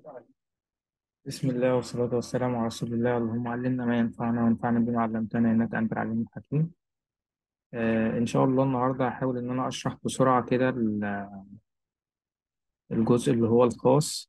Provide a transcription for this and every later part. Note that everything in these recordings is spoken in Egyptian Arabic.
بسم الله والصلاة والسلام على رسول الله اللهم علمنا ما ينفعنا وانفعنا بما علمتنا إنك أنت العليم الحكيم آه إن شاء الله النهاردة هحاول إن أنا أشرح بسرعة كده ال- الجزء اللي هو الخاص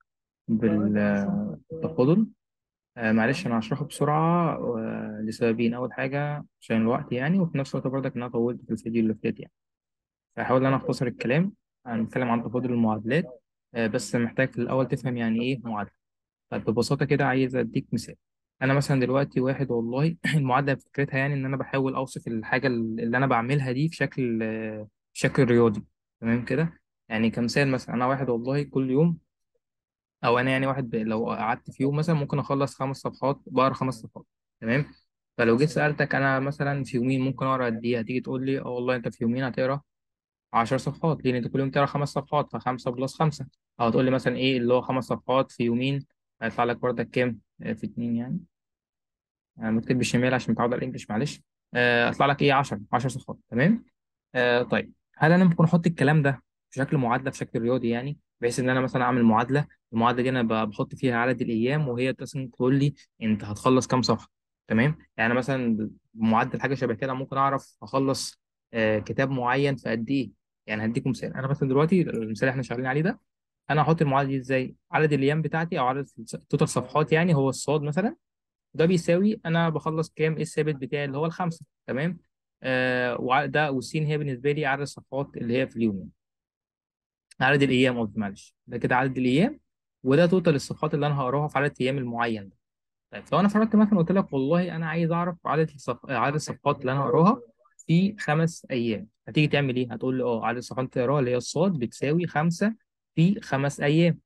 بالتفاضل آه معلش أنا هشرحه بسرعة آه لسببين أول حاجة عشان الوقت يعني وفي نفس الوقت برضك إن أنا طولت في الفيديو اللي فات يعني فهحاول إن أنا أختصر الكلام هنتكلم عن تفاضل المعادلات آه بس محتاج في الأول تفهم يعني إيه معادلة طيب ببساطة كده عايز أديك مثال أنا مثلا دلوقتي واحد والله المعادلة فكرتها يعني إن أنا بحاول أوصف الحاجة اللي أنا بعملها دي في شكل آه، شكل رياضي تمام كده يعني كمثال مثلا أنا واحد والله كل يوم أو أنا يعني واحد ب- لو قعدت في يوم مثلا ممكن أخلص خمس صفحات بقرا خمس صفحات تمام فلو جيت سألتك أنا مثلا في يومين ممكن أقرا قد إيه هتيجي تقول لي أه والله أنت في يومين هتقرا 10 صفحات لان انت كل يوم تقرا خمس صفحات فخمسة بلس خمسة او تقول لي مثلا ايه اللي هو خمس صفحات في يومين هيطلع لك بردك كام آه، في اتنين يعني انا مكتوب بالشمال عشان متعود على الانجليش معلش آه، هيطلع لك ايه 10 10 صفحات تمام آه طيب هل انا ممكن احط الكلام ده في شكل معادله في شكل رياضي يعني بحيث ان انا مثلا اعمل معادله المعادله دي انا ب- بحط فيها عدد الايام وهي مثلا تقول لي انت هتخلص كام صفحه تمام يعني مثلا بمعدل حاجه شبه كده ممكن اعرف اخلص آه كتاب معين في قد ايه يعني هديكم مثال انا مثلا دلوقتي المثال اللي احنا شغالين عليه ده انا هحط المعادله دي ازاي عدد الايام بتاعتي او عدد توتال صفحات يعني هو الصاد مثلا ده بيساوي انا بخلص كام ايه الثابت بتاعي اللي هو الخمسه تمام آه وده والسين هي بالنسبه لي عدد الصفحات اللي هي في اليوم يعني عدد الايام قصدي معلش ده كده عدد الايام وده توتال الصفحات اللي انا هقراها في عدد الايام المعين ده طيب لو انا فرضت مثلا قلت لك والله انا عايز اعرف عدد الصف... عدد الصفحات اللي انا هقراها في خمس ايام هتيجي تعمل ايه هتقول لي اه عدد الصفحات اللي تقراها اللي هي الصاد بتساوي خمسة في خمس ايام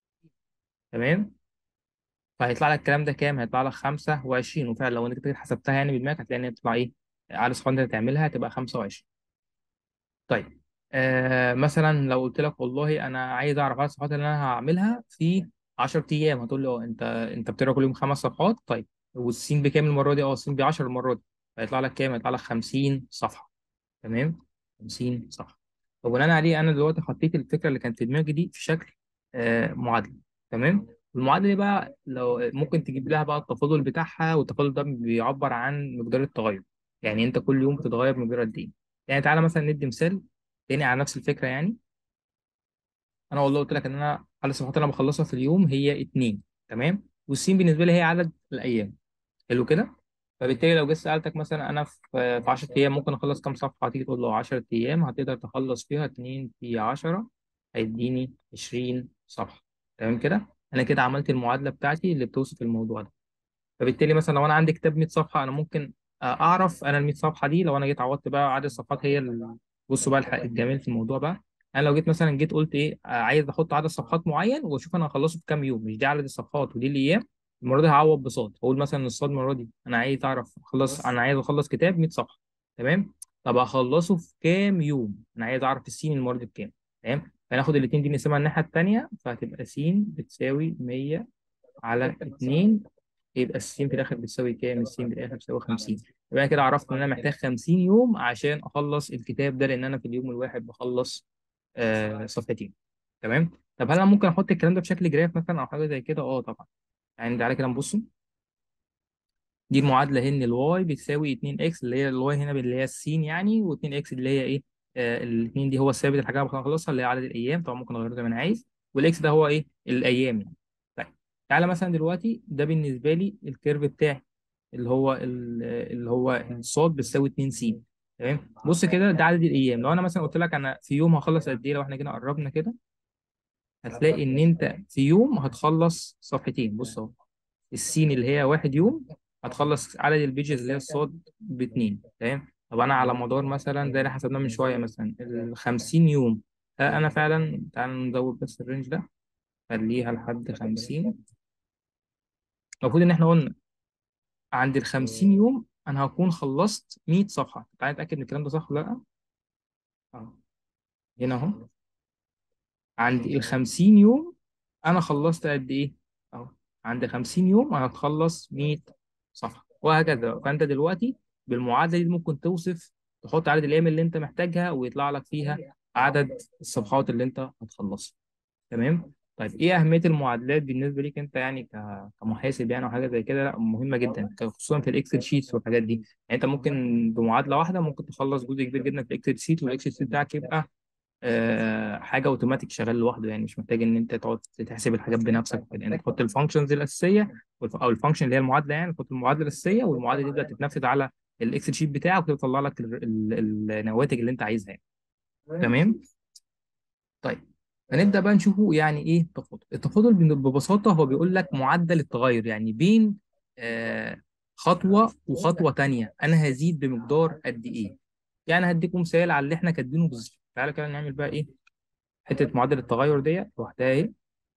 تمام فهيطلع لك الكلام ده كام؟ هيطلع لك 25 وفعلا لو انت كده حسبتها يعني بدماغك هتلاقي ان هي بتطلع ايه؟ عدد الصفحات اللي هتعملها هتبقى 25 طيب آه مثلا لو قلت لك والله انا عايز اعرف عدد الصفحات اللي انا هعملها في 10 ايام هتقول لي اه انت انت بتقرا كل يوم خمس صفحات طيب والسين بكام المره دي؟ اه السين ب 10 المره دي هيطلع لك كام؟ هيطلع لك 50 صفحه تمام 50 صح فبناء عليه انا دلوقتي حطيت الفكره اللي كانت في دماغي دي في شكل آه معادله تمام المعادله دي بقى لو ممكن تجيب لها بقى التفاضل بتاعها والتفاضل ده بيعبر عن مقدار التغير يعني انت كل يوم بتتغير مقدار قد ايه يعني تعالى مثلا ندي مثال تاني على نفس الفكره يعني انا والله قلت لك ان انا عدد الصفحات اللي انا بخلصها في اليوم هي اتنين تمام والسين بالنسبه لي هي عدد الايام حلو كده فبالتالي لو جيت سألتك مثلا أنا في في 10 أيام ممكن أخلص كام صفحة هتيجي تقول له 10 أيام هتقدر تخلص فيها 2 في 10 هيديني 20 صفحة تمام كده أنا كده عملت المعادلة بتاعتي اللي بتوصف الموضوع ده فبالتالي مثلا لو أنا عندي كتاب 100 صفحة أنا ممكن أعرف أنا ال 100 صفحة دي لو أنا جيت عوضت بقى عدد الصفحات هي ال- بصوا بقى الحق الجميل في الموضوع بقى أنا لو جيت مثلا جيت قلت إيه آه، عايز أحط عدد صفحات معين وأشوف أنا هخلصه في كام يوم مش دي عدد الصفحات ودي الأيام المره دي هعوض بصاد اقول مثلا الصاد المره دي انا عايز اعرف اخلص انا عايز اخلص كتاب 100 صفحه تمام طب اخلصه في كام يوم انا عايز اعرف السين المره دي بكام تمام فناخد الاثنين دي نقسمها الناحيه الثانيه فهتبقى س بتساوي 100 على 2 يبقى السين في الاخر بتساوي كام السين في الاخر بتساوي 50 يبقى أنا كده عرفت ان انا محتاج 50 يوم عشان اخلص الكتاب ده لان انا في اليوم الواحد بخلص آه صفحتين تمام طب هل انا ممكن احط الكلام ده بشكل جراف مثلا او حاجه زي كده اه طبعا يعني تعالى كده نبص دي المعادله ان الواي بتساوي 2 اكس اللي هي الواي هنا اللي هي السين يعني و2 اكس اللي هي ايه آه الاثنين دي هو الثابت الحاجه اللي بخلصها اللي هي عدد الايام طبعا ممكن اغيره زي ما انا عايز والاكس ده هو ايه الايام يعني طيب تعالى مثلا دلوقتي ده بالنسبه لي الكيرف بتاعي اللي هو ال- اللي هو الصاد بتساوي 2 س تمام بص كده ده عدد الايام لو انا مثلا قلت لك انا في يوم هخلص قد ايه لو احنا كده قربنا كده هتلاقي ان انت في يوم هتخلص صفحتين بص اهو السين اللي هي واحد يوم هتخلص عدد البيجز اللي هي الصاد باتنين تمام طب انا على مدار مثلا زي اللي حسبناه من شويه مثلا ال 50 يوم هل انا فعلا تعال نزود بس الرينج ده خليها لحد 50 المفروض ان احنا قلنا عند ال 50 يوم انا هكون خلصت 100 صفحه تعال نتاكد ان الكلام ده صح ولا لا أهو. هنا اهو عند ال 50 يوم انا خلصت قد ايه اهو عند 50 يوم انا هتخلص 100 صفحه وهكذا فانت دلوقتي بالمعادله دي ممكن توصف تحط عدد الايام اللي انت محتاجها ويطلع لك فيها عدد الصفحات اللي انت هتخلصها تمام طيب ايه اهميه المعادلات بالنسبه ليك انت يعني ك- كمحاسب يعني او حاجه زي كده لا مهمه جدا خصوصا في الاكسل شيتس والحاجات دي يعني انت ممكن بمعادله واحده ممكن تخلص جزء كبير جدا في الاكسل شيت والاكسل شيت بتاعك يبقى آه حاجه اوتوماتيك شغال لوحده يعني مش محتاج ان انت تقعد تحسب الحاجات بنفسك يعني تحط الفانكشنز الاساسيه والف- او الفانكشن اللي هي المعادله يعني تحط المعادله الاساسيه والمعادله تبدا تتنفذ على الاكسل شيت بتاعك وتطلع لك ال- ال- النواتج اللي انت عايزها يعني. تمام طيب هنبدأ بقى نشوفه يعني ايه التفاضل التفاضل بن- ببساطة هو بيقول لك معدل التغير يعني بين آه خطوة وخطوة تانية انا هزيد بمقدار قد ايه يعني هديكم مثال على اللي احنا كاتبينه بالظبط تعالى كده نعمل بقى ايه حتة معدل التغير ديت لوحدها ايه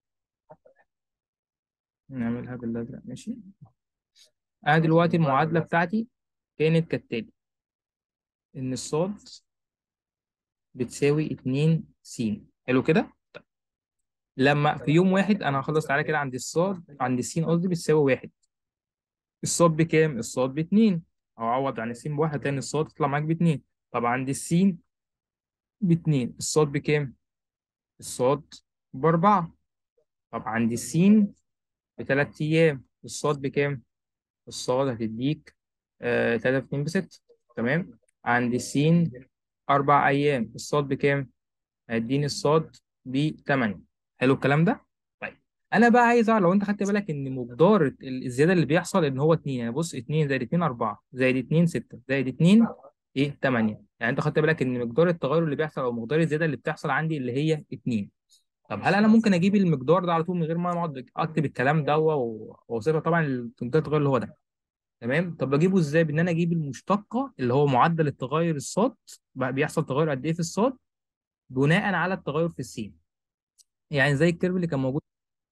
نعملها بالازرق ماشي انا دلوقتي المعادلة بتاعتي كانت كالتالي ان الصاد بتساوي 2 س حلو كده لما في يوم واحد انا هخلص تعالى كده عند الصاد عند السين قصدي بتساوي واحد الصاد بكام؟ الصاد باتنين أو عوض عن السين بواحد تاني الصاد تطلع معاك باتنين طب عند السين باتنين الصاد بكام؟ الصاد بأربعة طب عند السين بتلات أيام الصاد بكام؟ الصاد هتديك آه تلاتة في اتنين بستة تمام؟ عند السين أربع أيام الصاد بكام؟ هيديني الصاد بتمانية حلو الكلام ده؟ طيب انا بقى عايز اعرف لو انت خدت بالك ان مقدار ال- الزياده اللي بيحصل ان هو 2 يعني بص 2 زائد 2 4 زائد 2 6 زائد 2 ايه 8 يعني انت خدت بالك ان مقدار التغير اللي بيحصل او مقدار الزياده اللي بتحصل عندي اللي هي 2 طب هل انا ممكن اجيب المقدار ده على طول من غير ما اقعد اكتب الكلام ده و- واوصفها طبعا مقدار التغير اللي هو ده تمام طب بجيبه ازاي بان انا اجيب المشتقه اللي هو معدل التغير الصاد بقى بيحصل تغير قد ايه في الصاد بناء على التغير في السين يعني زي الكيرف اللي كان موجود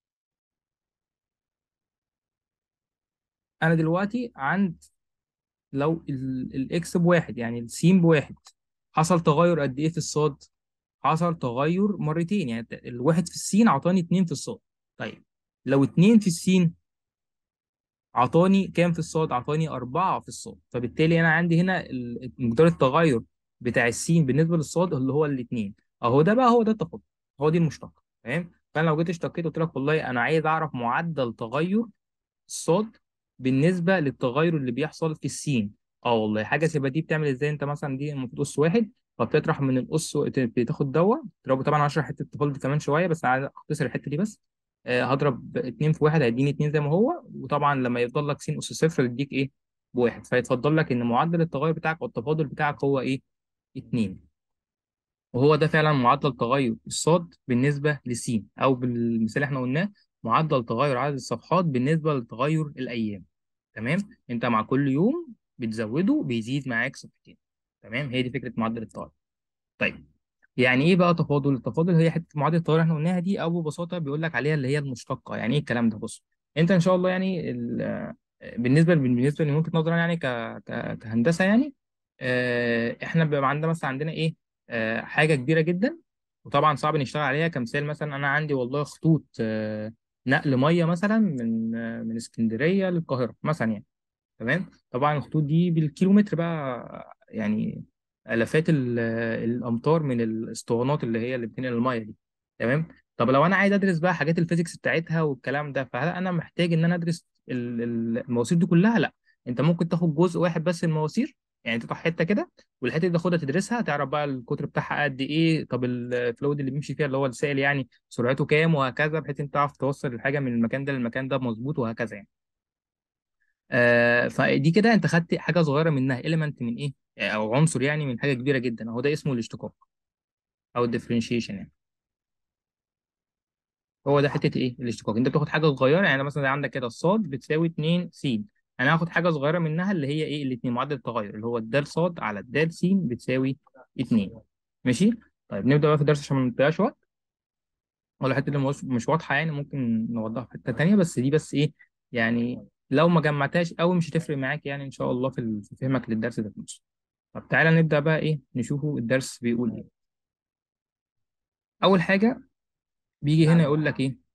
انا دلوقتي عند لو ال- الاكس بواحد يعني السين بواحد حصل تغير قد ايه في الصاد؟ حصل تغير مرتين يعني الت- الواحد في السين عطاني اتنين في الصاد طيب لو اتنين في السين عطاني كام في الصاد؟ عطاني أربعة في الصاد فبالتالي أنا عندي هنا ال- مقدار التغير بتاع السين بالنسبة للصاد اللي هو الاتنين أهو ده بقى هو ده التفاضل هو دي المشتقة فاهم؟ فأنا لو جيت اشتقيت قلت لك والله أنا عايز أعرف معدل تغير الصاد بالنسبه للتغير اللي بيحصل في السين اه والله حاجه شبه دي بتعمل ازاي انت مثلا دي المفروض اس واحد فبتطرح من الاس و- ت- بتاخد دوا تضربه طبعا هشرح حته التفاضل دي كمان شويه بس عايز اختصر الحته دي بس آه هضرب اتنين في واحد هيديني اتنين زي ما هو وطبعا لما يفضل لك س اس صفر يديك ايه بواحد فيتفضل لك ان معدل التغير بتاعك او التفاضل بتاعك هو ايه اتنين وهو ده فعلا معدل تغير الصاد بالنسبه لسين او بالمثال اللي احنا قلناه معدل تغير عدد الصفحات بالنسبه لتغير الايام تمام انت مع كل يوم بتزوده بيزيد معاك صفحتين تمام هي دي فكره معدل التغير طيب يعني ايه بقى تفاضل التفاضل هي حته معادله التغير اللي احنا قلناها دي او ببساطه بيقول لك عليها اللي هي المشتقه يعني ايه الكلام ده بص انت ان شاء الله يعني ال- بالنسبه بالنسبه من وجهه نظرنا يعني ك... ك... كهندسه يعني آه، احنا بيبقى عندنا مثلا عندنا ايه آه، حاجه كبيره جدا وطبعا صعب نشتغل عليها كمثال مثلا انا عندي والله خطوط آه، نقل ميه مثلا من آه، من اسكندريه للقاهره مثلا يعني تمام طبعا الخطوط دي بالكيلومتر بقى يعني آلافات ال- الأمتار من الاسطوانات اللي هي اللي بتنقل المية دي تمام طب لو أنا عايز أدرس بقى حاجات الفيزيكس بتاعتها والكلام ده فهل أنا محتاج إن أنا أدرس ال- ال- المواسير دي كلها؟ لا أنت ممكن تاخد جزء واحد بس من المواسير يعني تقطع حتة كده والحتة دي تاخدها تدرسها تعرف بقى القطر بتاعها قد إيه طب الفلويد اللي بيمشي فيها اللي هو السائل يعني سرعته كام وهكذا بحيث أنت تعرف توصل الحاجة من المكان ده للمكان ده مظبوط وهكذا يعني آه فدي كده انت خدت حاجه صغيره منها element من ايه او عنصر يعني من حاجه كبيره جدا اهو ده اسمه الاشتقاق او الديفرنشيشن يعني هو ده حته ايه الاشتقاق انت بتاخد حاجه صغيره يعني مثلا زي عندك كده الصاد بتساوي 2 س انا هاخد حاجه صغيره منها اللي هي ايه الاثنين معدل التغير اللي هو الدال صاد على الدال س بتساوي 2 ماشي طيب نبدا بقى في الدرس عشان ما نضيعش وقت ولا الحته اللي مش مش واضحه يعني ممكن نوضحها في حته تانيه بس دي بس ايه يعني لو ما جمعتهاش قوي مش هتفرق معاك يعني ان شاء الله في ال- في فهمك للدرس ده نفسه طب تعالى نبدأ بقى إيه نشوفه الدرس بيقول إيه أول حاجة بيجي هنا يقول لك إيه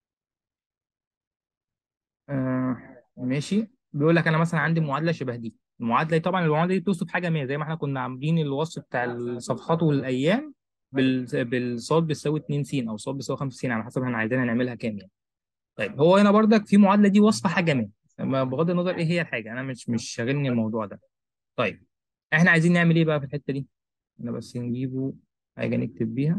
آه ماشي بيقول لك أنا مثلا عندي معادلة شبه دي المعادلة دي طبعا المعادلة دي بتوصف حاجة ما زي ما إحنا كنا عاملين الوصف بتاع الصفحات والأيام بال... بالصاد بتساوي 2 س او صاد بتساوي 5 س على حسب احنا عايزينها نعملها كام يعني طيب هو هنا برضك في معادله دي وصف حاجه ما أما بغض النظر ايه هي الحاجه انا مش مش شاغلني الموضوع ده طيب احنا عايزين نعمل ايه بقى في الحته دي انا بس نجيبه حاجه نكتب بيها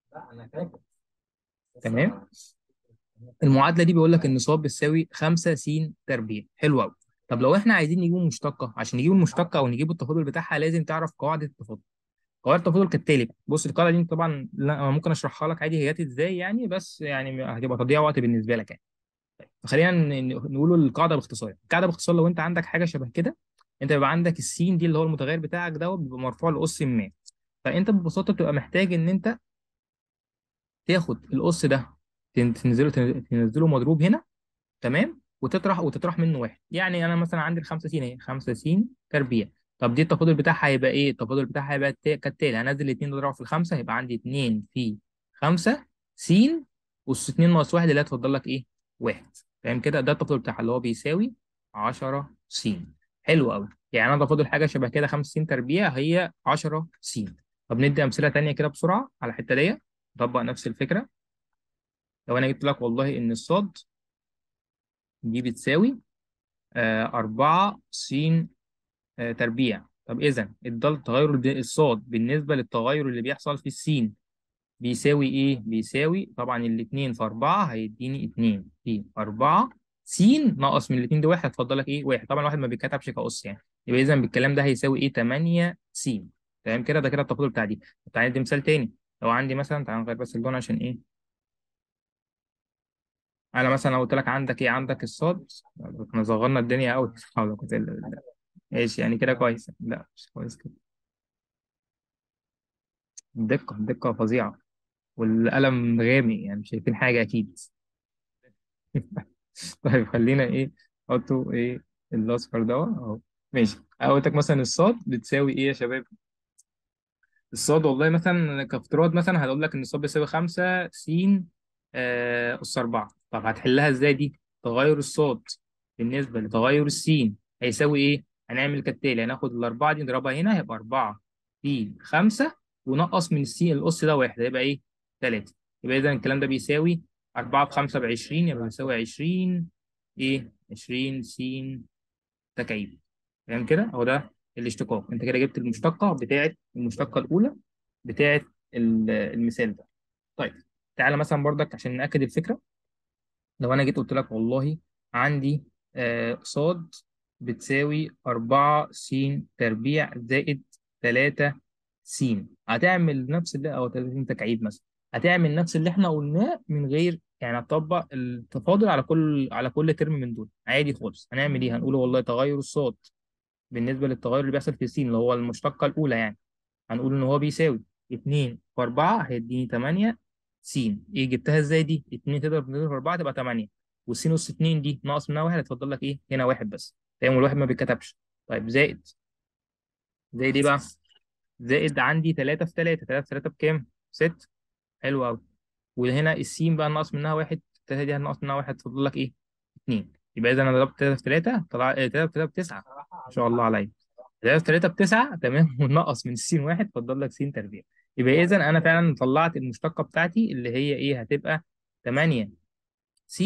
تمام المعادله دي بيقول لك ان صاد بتساوي 5 س تربيع حلو قوي طب لو احنا عايزين نجيب مشتقه عشان نجيب المشتقه او نجيب التفاضل بتاعها لازم تعرف قواعد التفاضل قواعد التفاضل كالتالي بص القاعده دي طبعا لا أنا ممكن اشرحها لك عادي هي جت ازاي يعني بس يعني هتبقى تضييع وقت بالنسبه لك يعني فخلينا ن- ن- نقول القاعده باختصار القاعده باختصار لو انت عندك حاجه شبه كده انت بيبقى عندك السين دي اللي هو المتغير بتاعك دوت بيبقى مرفوع لاس ما فانت ببساطه بتبقى محتاج ان انت تاخد القص ده تن- تنزله تنزله مضروب هنا تمام وتطرح وتطرح منه واحد يعني انا مثلا عندي الخمسه س اهي 5 س تربيع طب دي التفاضل بتاعها هيبقى ايه التفاضل بتاعها هيبقى التا- كالتالي هنزل الاثنين اضربها في الخمسه هيبقى عندي 2 في 5 س اس 2 ناقص 1 اللي هتفضل لك ايه واحد فاهم كده ده التفاضل بتاعها اللي هو بيساوي 10 س حلو قوي يعني انا بفاضل حاجه شبه كده 5 س تربيع هي 10 س طب ندي امثله تانيه كده بسرعه على الحته دي نطبق نفس الفكره لو انا جبت لك والله ان الصاد دي بتساوي آه 4 س آه تربيع طب اذا الضل التغير الب- الصاد بالنسبه للتغير اللي بيحصل في السين بيساوي ايه بيساوي طبعا الاثنين في 4 هيديني 2 في 4 س ناقص من الاثنين دي واحد هتفضل لك ايه واحد طبعا الواحد ما بيتكتبش كأس يعني يبقى اذا بالكلام ده هيساوي ايه 8 س تمام كده ده كده التفاضل بتاع دي طب تعالى ندي مثال تاني لو عندي مثلا تعالى نغير بس اللون عشان ايه انا مثلا لو قلت لك عندك ايه عندك الصاد احنا صغرنا الدنيا قوي حول ولا قوه الا بالله ماشي يعني كده كويس لا مش كويس كده الدقه الدقه فظيعه والقلم غامق يعني مش شايفين حاجه اكيد طيب خلينا ايه نحطه ايه الاصفر ده اهو ماشي قلت لك مثلا الصاد بتساوي ايه يا شباب الصاد والله مثلا كافتراض مثلا هقول لك ان الصاد بيساوي 5 س آه، اس 4 طب هتحلها ازاي دي تغير الصاد بالنسبه لتغير السين هيساوي ايه هنعمل كالتالي هناخد الاربعه دي نضربها هنا هيبقى 4 في 5 ونقص من السين الأس ده واحد هيبقى ايه 3 يبقى اذا الكلام ده بيساوي 4 في 5 ب 20 يبقى بيساوي 20 ايه 20 س تكعيب فاهم كده هو ده الاشتقاق انت كده جبت المشتقه بتاعه المشتقه الاولى بتاعه ال- المثال ده طيب تعالى مثلا برضك عشان ناكد الفكره لو انا جيت قلت لك والله عندي آه صاد بتساوي 4 س تربيع زائد 3 س هتعمل نفس اللي او 30 تكعيب مثلا هتعمل نفس اللي احنا قلناه من غير يعني هتطبق التفاضل على كل على كل ترم من دول عادي خالص هنعمل ايه هنقول والله تغير الصاد بالنسبه للتغير اللي بيحصل في س اللي هو المشتقه الاولى يعني هنقول ان هو بيساوي 2 في 4 هيديني 8 س ايه جبتها ازاي دي 2 تضرب 2 في 4 تبقى 8 والسين اس 2 دي ناقص منها واحد هتفضل لك ايه هنا واحد بس تمام والواحد ما بيتكتبش طيب زائد زائد ايه بقى زائد عندي 3 في 3 3 في 3 بكام 6 حلو قوي وهنا السين بقى ناقص منها واحد 3 دي هنقص منها واحد تفضل لك ايه 2 يبقى اذا انا ضربت 3 في 3 طلع 3 في 3 ب 9 ما شاء الله عليا 3 في 3 ب 9 تمام ونقص من السين واحد فضل لك س تربيع يبقى اذا انا فعلا طلعت المشتقه بتاعتي اللي هي ايه هتبقى 8 س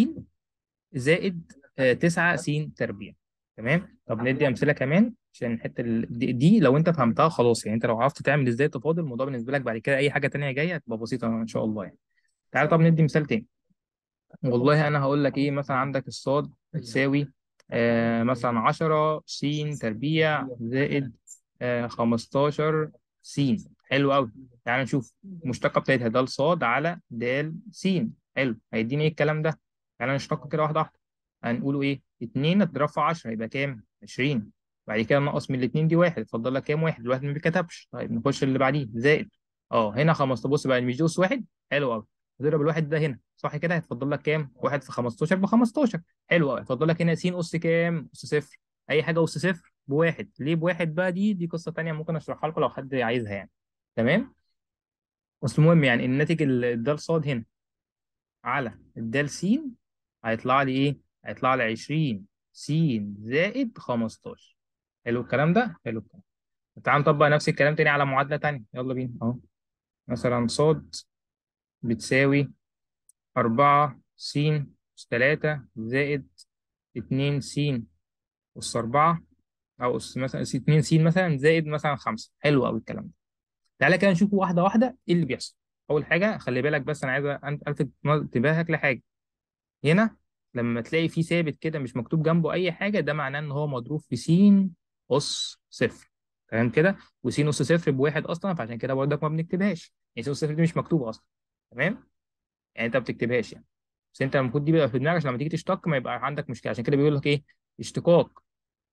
زائد آه، 9 س تربيع تمام طب ندي امثله كمان عشان الحته ال- دي, دي لو انت فهمتها خلاص يعني انت لو عرفت تعمل ازاي تفاضل الموضوع بالنسبه لك بعد كده اي حاجه تانيه جايه هتبقى بسيطه ان شاء الله يعني تعالى طب ندي مثال تاني والله انا هقول لك ايه مثلا عندك الصاد بتساوي آه مثلا 10 س تربيع زائد آه 15 س حلو قوي تعال نشوف المشتقه بتاعتها د صاد على د س حلو هيديني ايه الكلام ده تعال نشتق كده واحده واحده هنقوله ايه 2 اضرب في 10 يبقى كام 20 بعد كده نقص من الاثنين دي واحد اتفضل لك كام واحد الواحد ما بيتكتبش طيب نخش اللي بعديه زائد اه هنا 15 بص بقى مش دي اس واحد حلو قوي اضرب الواحد ده هنا صح كده هيتفضل لك كام؟ واحد في 15 ب 15 حلو قوي هيتفضل لك هنا س اس كام؟ اس صفر اي حاجه اس صفر بواحد ليه بواحد بقى دي دي قصه تانيه ممكن اشرحها لكم لو حد عايزها يعني تمام؟ بس المهم يعني الناتج ال- الدال صاد هنا على الدال س هيطلع لي ايه؟ هيطلع لي 20 س زائد 15 حلو الكلام ده؟ حلو الكلام تعال نطبق نفس الكلام تاني على معادله تانيه يلا بينا اهو مثلا صاد بتساوي أربعة س أس تلاتة زائد اتنين س أس أربعة أو أس مثلا أس اتنين س مثلا زائد مثلا خمسة حلو أوي الكلام ده تعالى كده نشوف واحدة واحدة إيه اللي بيحصل أول حاجة خلي بالك بس أنا عايز أن- ألفت انتباهك لحاجة هنا لما تلاقي فيه ثابت كده مش مكتوب جنبه أي حاجة ده معناه إن هو مضروب في س أس صفر تمام كده وس أس صفر بواحد أصلا فعشان كده برضك ما بنكتبهاش يعني س أس صفر دي مش مكتوبة أصلا تمام يعني أنت ما بتكتبهاش يعني بس أنت المفروض دي بيبقى في دماغك عشان لما تيجي تشتق ما يبقى عندك مشكلة عشان كده بيقول لك إيه اشتقاق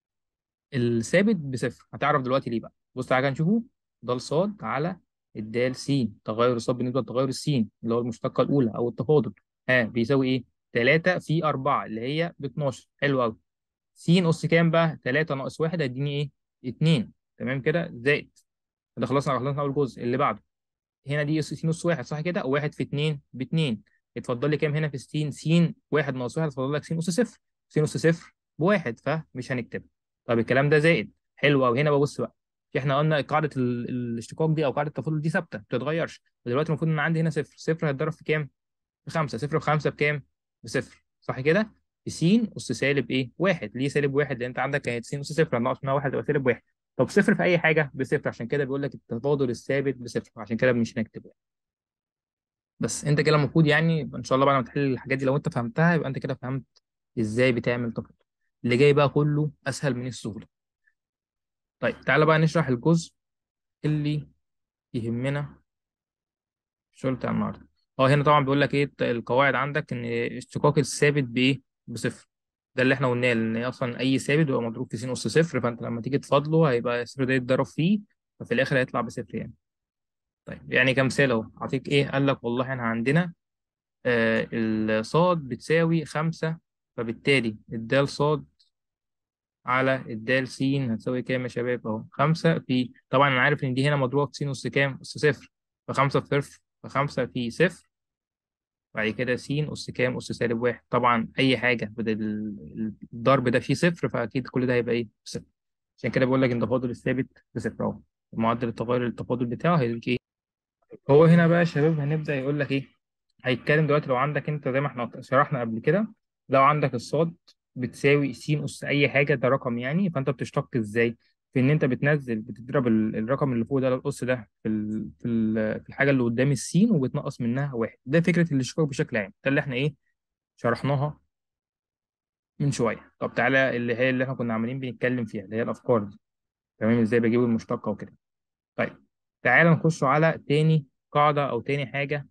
الثابت بصفر هتعرف دلوقتي ليه بقى بص تعالى كده نشوفه ده صاد على الدال س تغير الصاد بالنسبه لتغير السين اللي هو المشتقه الاولى او التفاضل ها بيساوي ايه 3 في 4 اللي هي ب 12 حلو قوي س اس كام بقى 3 ناقص 1 هيديني ايه 2 تمام كده زائد ده خلصنا خلصنا اول جزء اللي بعده هنا دي س نص واحد صح كده واحد في 2 ب 2 اتفضل لي كام هنا في س س واحد ناقص واحد اتفضل لك س اس صفر س اس صفر بواحد فمش هنكتبها طب الكلام ده زائد حلو قوي هنا ببص بقى احنا قلنا قاعده ال- الاشتقاق دي او قاعده التفاضل دي ثابته ما بتتغيرش دلوقتي المفروض ان عندي هنا صفر صفر هيتضرب في كام بخمسه صفر بخمسه بكام بصفر صح كده في س اس سالب ايه واحد ليه سالب واحد لان انت عندك كانت س اس صفر ناقص منها واحد يبقى سالب واحد طب صفر في اي حاجه بصفر عشان كده بيقول لك التفاضل الثابت بصفر عشان كده مش هنكتبه بس انت كده المفروض يعني ان شاء الله بعد ما تحل الحاجات دي لو انت فهمتها يبقى انت كده فهمت ازاي بتعمل تفاضل اللي جاي بقى كله اسهل من السهوله طيب تعالى بقى نشرح الجزء اللي يهمنا في الشغل بتاع النهارده اه هنا طبعا بيقول لك ايه القواعد عندك ان اشتقاق الثابت بايه بصفر ده اللي احنا قلناه ان اصلا اي ثابت بيبقى مضروب في س اس صفر فانت لما تيجي تفاضله هيبقى الصفر ده يتضرب فيه ففي الاخر هيطلع بصفر يعني طيب يعني كمثال اهو اعطيك ايه قال لك والله احنا عندنا آه الصاد بتساوي خمسة فبالتالي الدال صاد على الدال س هتساوي كام يا شباب اهو خمسة في طبعا انا عارف ان دي هنا مضروبة في س أس كام أس صفر فخمسة في صفر فخمسة في صفر بعد كده س أس كام أس سالب واحد طبعا أي حاجة بدل الضرب ده فيه صفر فأكيد كل ده هيبقى إيه صفر عشان كده بقول لك إن التفاضل الثابت بصفر أهو معدل التغير التفاضل بتاعه هيديك إيه هو هنا بقى يا شباب هنبدأ يقول لك إيه هيتكلم دلوقتي لو عندك انت زي ما احنا شرحنا قبل كده لو عندك الصاد بتساوي س اس اي حاجه ده رقم يعني فانت بتشتق ازاي في ان انت بتنزل بتضرب ال- الرقم اللي فوق ده الاس ده في ال في ال في الحاجه اللي قدام السين وبتنقص منها واحد ده فكره الاشتقاق بشكل عام ده اللي احنا ايه شرحناها من شويه طب تعالى اللي هي اللي احنا كنا عمالين بنتكلم فيها اللي هي الافكار دي تمام ازاي بجيب المشتقه وكده طيب تعالى نخش على تاني قاعده او تاني حاجه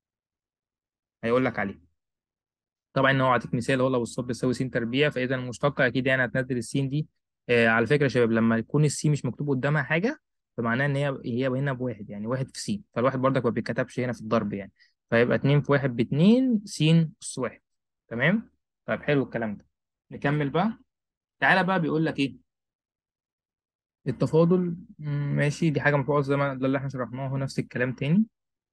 هيقول لك عليها طبعا ان هو اعطيك مثال هو لو الصاد بيساوي س تربيع فاذا المشتقه اكيد يعني هتنزل السين دي آه على فكره يا شباب لما يكون السين مش مكتوب قدامها حاجه فمعناه ان هي هي هنا بواحد يعني واحد في س فالواحد برضك ما بيتكتبش هنا في الضرب يعني فيبقى 2 في 1 ب 2 س اس واحد تمام طيب حلو الكلام ده نكمل بقى تعالى بقى بيقول لك ايه التفاضل مم، ماشي دي حاجه مفروض زي ما ده اللي احنا شرحناه هو نفس الكلام تاني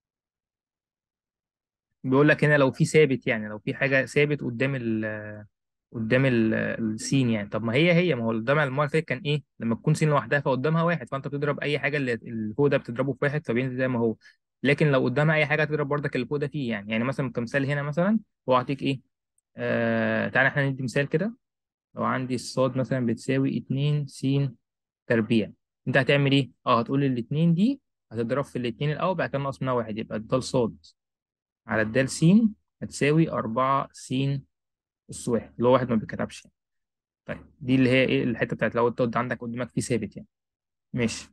بيقول لك هنا لو في ثابت يعني لو في حاجه ثابت قدام ال قدام ال- السين يعني طب ما هي هي ما هو قدام المره اللي فاتت كان ايه لما تكون سين لوحدها فقدامها واحد فانت بتضرب اي حاجه اللي اللي فوق ده بتضربه في واحد فبينزل زي ما هو لكن لو قدامها اي حاجه تضرب برضك اللي فوق ده فيه يعني يعني مثلا كمثال هنا مثلا هو اعطيك ايه آه تعالى احنا ندي مثال كده لو عندي الصاد مثلا بتساوي 2 س تربيع انت هتعمل ايه اه هتقول الاثنين دي هتضرب في الاثنين الاول بعد كده ناقص منها واحد يبقى الدال صاد على الدال س هتساوي 4 س أس واحد اللي هو واحد ما بيتكتبش طيب دي اللي هي ايه الحته بتاعت لو انت عندك قدامك في ثابت يعني ماشي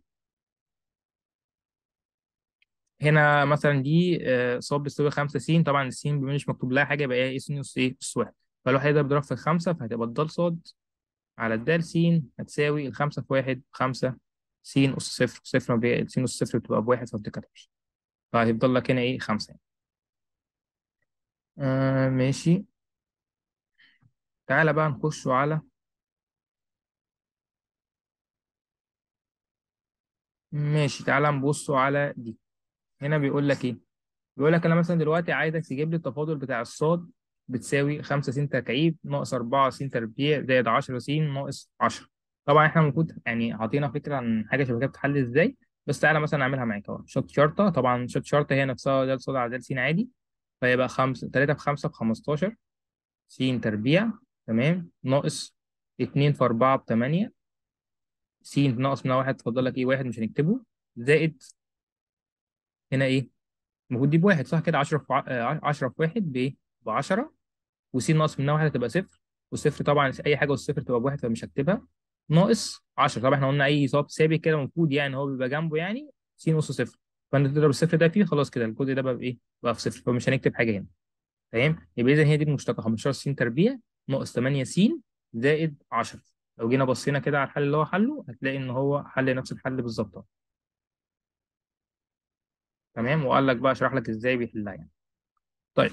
هنا مثلا دي آه، صاد بتساوي 5 س طبعا السين بما مش مكتوب لها حاجه يبقى هي ايه س اس ايه اس واحد فالواحد يقدر يضرب في الخمسه فهتبقى الدال صاد على الدال س هتساوي الخمسه في واحد خمسه س اس صفر صفر ما بي- س اس صفر بتبقى بواحد فما بتتكتبش فهيفضل لك هنا ايه خمسه يعني. آه ماشي تعالى بقى نخش على ماشي تعالى نبص على دي هنا بيقول لك ايه بيقول لك انا مثلا دلوقتي عايزك تجيب لي التفاضل بتاع الصاد بتساوي 5 س تكعيب ناقص 4 س تربيع زائد 10 س ناقص 10 طبعا احنا المفروض يعني عطينا فكره عن حاجه شبه كده بتتحل ازاي بس تعالى مثلا اعملها معاك اهو شوت شرطه طبعا شوت شرطه هي نفسها ده صاد على ده س عادي فيبقى 5 3 في 5 ب 15 س تربيع تمام ناقص 2 في 4 ب 8 س ناقص منها واحد تفضل لك ايه واحد مش هنكتبه زائد هنا ايه المفروض دي بواحد صح كده 10 في 10 في 1 بايه ب 10 وس ناقص منها واحد هتبقى صفر والصفر طبعا اي حاجه والصفر تبقى بواحد فمش هكتبها ناقص 10 طبعا احنا قلنا اي صاد ثابت كده المفروض يعني هو بيبقى جنبه يعني س نص صفر فانت تضرب الصفر ده فيه خلاص كده الجزء ده بقى بايه بقى في صفر فمش هنكتب حاجه هنا تمام يبقى اذا هي دي المشتقه 15 س تربيع ناقص 8 س زائد 10 لو جينا بصينا كده على الحل اللي هو حله هتلاقي ان هو حل نفس الحل بالظبط اهو. تمام وقال لك بقى اشرح لك ازاي بيحلها يعني طيب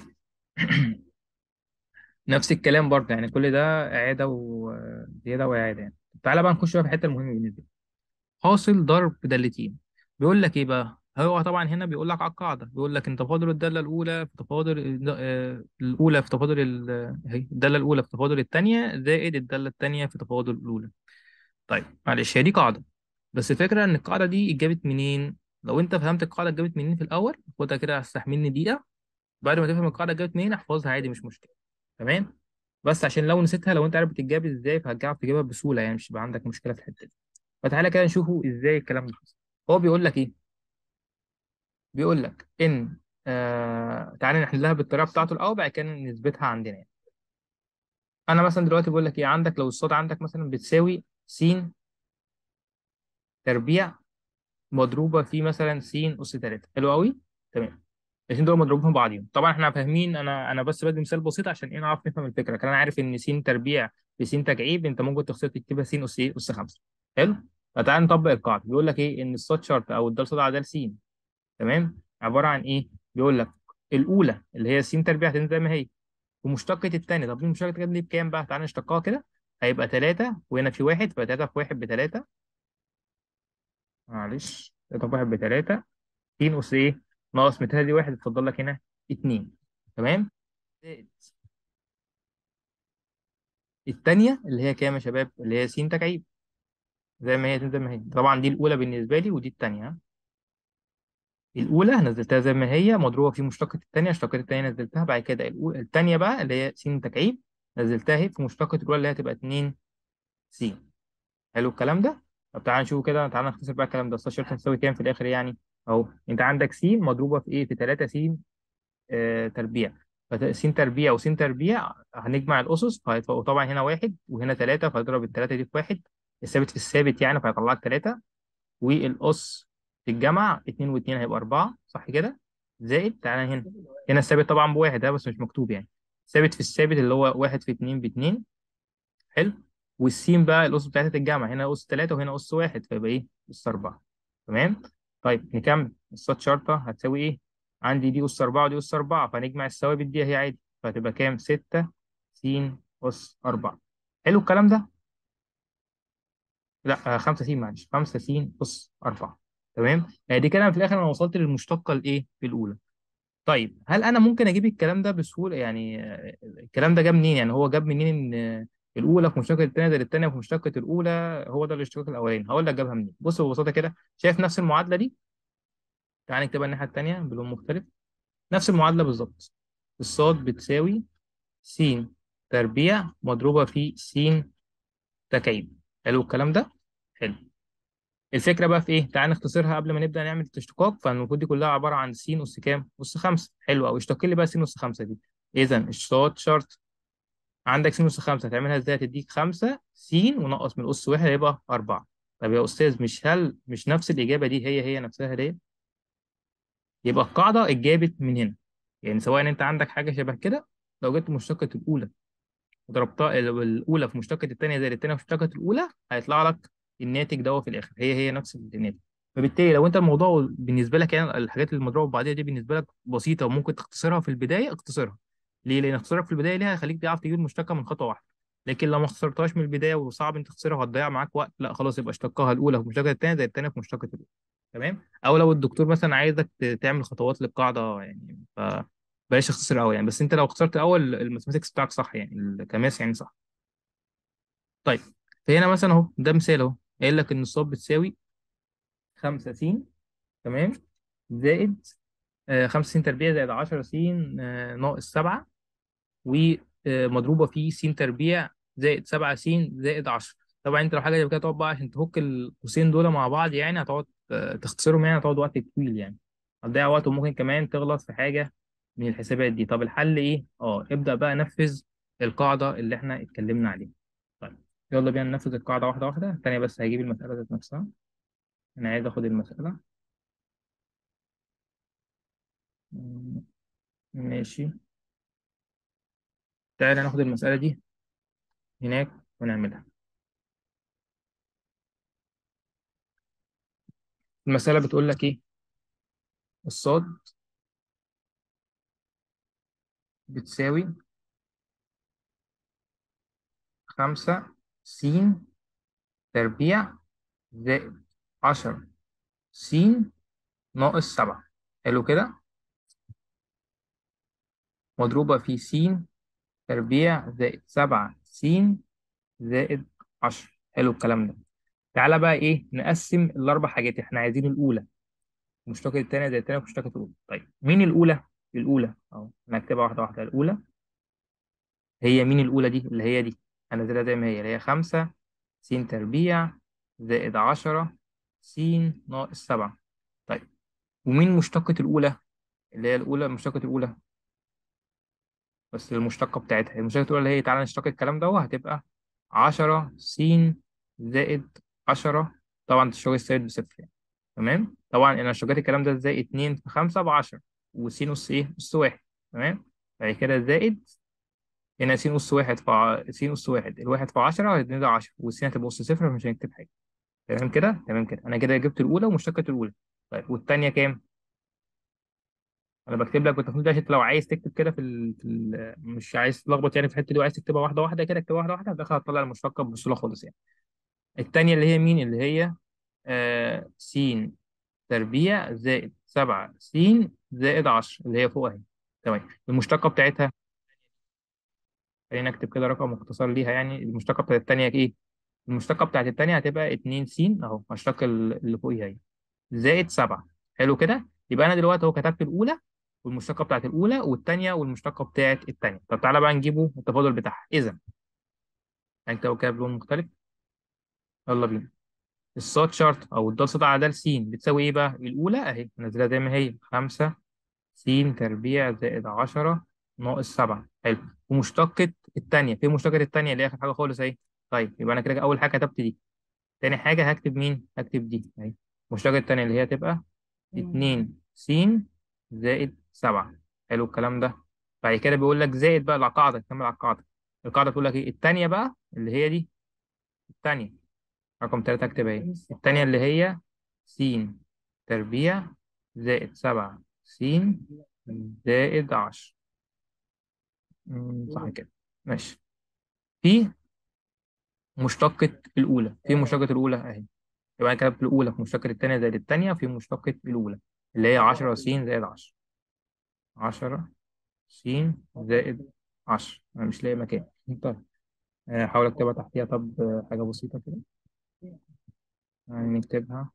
نفس الكلام برضه يعني كل ده اعاده وزياده واعاده يعني تعالى بقى نخش بقى في الحته المهمه بالنسبه لي حاصل ضرب دالتين بيقول لك ايه بقى هو طبعا هنا بيقول لك على القاعده بيقول لك ان تفاضل الداله الاولى في تفاضل الد- آه، الاولى في تفاضل ال- اهي الداله الاولى في تفاضل الثانيه زائد الداله الثانيه في تفاضل الاولى طيب معلش هي دي قاعده بس الفكره ان القاعده دي اتجابت منين لو انت فهمت القاعده اتجابت منين في الاول خدها كده هتستحملني دقيقه بعد ما تفهم القاعده اتجابت منين احفظها عادي مش مشكله تمام بس عشان لو نسيتها لو انت عارف بتتجاب ازاي فهتعرف تجيبها بسهوله يعني مش هيبقى عندك مشكله في الحته دي فتعالى كده نشوفوا ازاي الكلام ده حصل هو بيقول لك ايه بيقول لك ان آه تعالى نحلها بالطريقه بتاعته الاول بعد كده نثبتها عندنا يعني. انا مثلا دلوقتي بقول لك ايه عندك لو الصاد عندك مثلا بتساوي س تربيع مضروبه في مثلا س اس 3 حلو قوي تمام الاثنين دول مضروبين في بعضيهم طبعا احنا فاهمين انا انا بس بدي مثال بسيط عشان ايه نعرف نفهم الفكره كان انا عارف ان س تربيع بس تكعيب انت ممكن تخسر تكتبها س اس ايه اس 5 حلو فتعالى نطبق القاعده بيقول لك ايه ان الصاد شرط او الدال صاد على د س تمام عباره عن ايه بيقول لك الاولى اللي هي س تربيع هتنزل زي ما هي ومشتقة الثانيه طب دي مشتقة الثانيه دي بكام بقى تعالى نشتقها كده هيبقى 3 وهنا في واحد فيبقى 3 في 1 ب 3 معلش 3 في 1 ب 3 س اس ايه ناقص من 3 دي 1 اتفضل لك هنا 2 تمام زائد الثانيه اللي هي كام يا شباب اللي هي س تكعيب زي ما هي زي ما هي طبعا دي الاولى بالنسبه لي ودي الثانيه الاولى نزلتها زي ما هي مضروبه في مشتقه الثانيه مشتقه الثانيه نزلتها بعد كده الأولى- الثانيه بقى اللي هي س تكعيب نزلتها اهي في مشتقه الاولى اللي هي هتبقى 2 س حلو الكلام ده طب تعالى نشوف كده تعالى نختصر بقى الكلام ده الشرط هتساوي كام في الاخر يعني اهو انت عندك س مضروبه في ايه في 3 س آه تربيع فت- س تربيع وس تربيع هنجمع الاسس فهيبقوا طبعا هنا واحد وهنا 3 فهضرب الثلاثه دي في واحد الثابت في الثابت يعني فهيطلع لك 3 والقص تتجمع 2 و2 هيبقى 4 صح كده زائد تعالى هنا هنا الثابت طبعا بواحد ده بس مش مكتوب يعني ثابت في الثابت اللي هو 1 في 2 ب 2 حلو والسين بقى القص بتاعتها تتجمع هنا قص 3 وهنا قص 1 فيبقى ايه قص 4 تمام طيب نكمل الصاد شرطه هتساوي ايه عندي دي قص 4 ودي قص 4 فنجمع الثوابت دي هي عادي فهتبقى كام 6 س قص 4 حلو الكلام ده لا 5 س معلش 5 س قص 4 تمام يعني دي كده في الاخر انا وصلت للمشتقه الايه في الاولى طيب هل انا ممكن اجيب الكلام ده بسهوله يعني آه، الكلام ده جاب منين يعني هو جاب منين ان آه، الاولى في مشتقه الثانيه زائد الثانيه في مشتقه الاولى هو ده الاشتقاق الاولاني هقول لك جابها منين بص ببساطه كده شايف نفس المعادله دي تعال نكتبها الناحيه الثانيه بلون مختلف نفس المعادله بالظبط الصاد بتساوي س تربيع مضروبه في س تكعيب حلو الكلام ده حلو الفكره بقى في ايه تعال نختصرها قبل ما نبدا نعمل الاشتقاق فالمفروض دي كلها عباره عن س اس كام اس 5 حلو قوي اشتق لي بقى س اس 5 دي اذا الصاد شرط عندك س اس 5 هتعملها ازاي هتديك 5 س ونقص من الاس واحد هيبقى 4 طب يا استاذ مش هل مش نفس الاجابه دي هي هي نفسها دي يبقى القاعده اتجابت من هنا يعني سواء انت عندك حاجه شبه كده لو جبت مشتقه الاولى وضربتها الاولى في مشتقه الثانيه زائد الثانيه في مشتقه الاولى هيطلع لك الناتج ده في الاخر هي هي نفس الناتج فبالتالي لو انت الموضوع بالنسبه لك يعني الحاجات اللي مضروبه ببعضيها دي بالنسبه لك بسيطه وممكن تختصرها في البدايه اختصرها ليه لان اختصارها في البدايه ليها هيخليك تعرف تجيب المشتقه من خطوه واحده لكن لو ما اختصرتهاش من البدايه وصعب انت تختصرها وهتضيع معاك وقت لا خلاص يبقى اشتقها الاولى في مشتقه الثانيه زائد الثانيه في مشتقه الاولى تمام او لو الدكتور مثلا عايزك ت- تعمل خطوات للقاعده يعني ف بلاش تختصر قوي يعني بس انت لو اخترت اول الماثيماتكس بتاعك صح يعني الكماس يعني صح طيب فهنا مثلا اهو ده مثال اهو قايل لك ان الصاد بتساوي 5 س تمام زائد آه 5 س تربيع زائد 10 س آه ناقص 7 ومضروبة في س تربيع زائد 7 س زائد 10 طبعا انت لو حاجة زي كده تقعد بقى عشان تفك القوسين دول مع بعض يعني هتقعد آه، تختصرهم يعني هتقعد وقت طويل يعني هتضيع وقت وممكن كمان تغلط في حاجة من الحسابات دي طب الحل ايه؟ اه ابدأ بقى نفذ القاعدة اللي احنا اتكلمنا عليها طيب يلا بينا ننفذ القاعدة واحدة واحدة الثانية بس هجيب المسألة ذات نفسها أنا عايز آخد المسألة مم، ماشي تعالى ناخد المسألة دي هناك ونعملها المسألة بتقول لك إيه؟ الصاد بتساوي خمسة س تربيع زائد عشرة س ناقص سبعة حلو كده مضروبة في س تربيع زائد سبعة س زائد عشرة حلو الكلام ده تعالى بقى إيه نقسم الأربع حاجات إحنا عايزين الأولى مشتقة التانية زائد التانية مشتقة الأولى طيب مين الأولى؟ الأولى أهو أنا هكتبها واحدة واحدة الأولى هي مين الأولى دي اللي هي دي هنزلها زي ما هي اللي هي خمسة س تربيع زائد عشرة س ناقص سبعة طيب ومين مشتقة الأولى اللي هي الأولى مشتقة الأولى بس المشتقة بتاعتها المشتقة الأولى اللي هي تعالى نشتق الكلام ده هتبقى عشرة س زائد عشرة طبعا تشتق السالب بصفر يعني تمام طبعا أنا شتقت الكلام ده ازاي اتنين في خمسة بعشرة وس نص إيه نص واحد تمام بعد كده زائد هنا س أس واحد في ع- س أس واحد الواحد في عشرة هتدينا ده عشرة والس هتبقى أس صفر فمش هنكتب حاجة تمام كده تمام كده أنا كده جبت الأولى ومشتقة الأولى طيب والتانية كام؟ أنا بكتب لك بالتفصيل ده عشان أنت لو عايز تكتب كده في, ال... في ال... مش عايز تلخبط يعني في الحتة دي وعايز تكتبها واحدة واحدة كده اكتبها واحدة واحدة هتدخل هتطلع المشتقة بسهولة خالص يعني التانية اللي هي مين؟ اللي هي آه س تربيع زائد سبعة س زائد عشرة اللي هي فوق أهي تمام المشتقة بتاعتها خلينا نكتب كده رقم مختصر ليها يعني المشتقة بتاعت التانية إيه؟ المشتقة بتاعت التانية هتبقى 2 س أهو هشتق ال- اللي فوقيها اهي زائد 7 حلو كده يبقى أنا دلوقتي أهو كتبت الأولى والمشتقة بتاعت الأولى والتانية والمشتقة بتاعت التانية طب تعالى بقى نجيبه التفاضل بتاعها إذا هنكتبه كده بلون مختلف يلا بينا الصاد شرط أو الضاد صاد على د س بتساوي إيه بقى؟ الأولى أهي نازلها زي ما هي 5 س تربيع زائد 10 ناقص 7 حلو ومشتقة التانية في مشتقة التانية اللي هي آخر حاجة خالص أهي طيب يبقى أنا كده أول حاجة كتبت دي تاني حاجة هكتب مين؟ هكتب دي اهي المشتقة التانية اللي هي تبقى اتنين س زائد سبعة حلو الكلام ده بعد كده بيقول لك زائد بقى القاعدة كمل على القاعدة القاعدة بتقول لك ايه التانية بقى اللي هي دي التانية رقم تلاتة اكتبها ايه التانية اللي هي س تربيع زائد سبعة س زائد عشرة مم، صح كده ماشي في مشتقة الأولى في مشتقة الأولى أهي يبقى أنا كتبت الأولى في مشتقة التانية زائد التانية في مشتقة الأولى اللي هي عشرة س زائد عشرة عشرة س زائد عشرة أنا مش لاقي مكان طيب آه، أحاول أكتبها تحتيها طب آه، حاجة بسيطة كده يعني نكتبها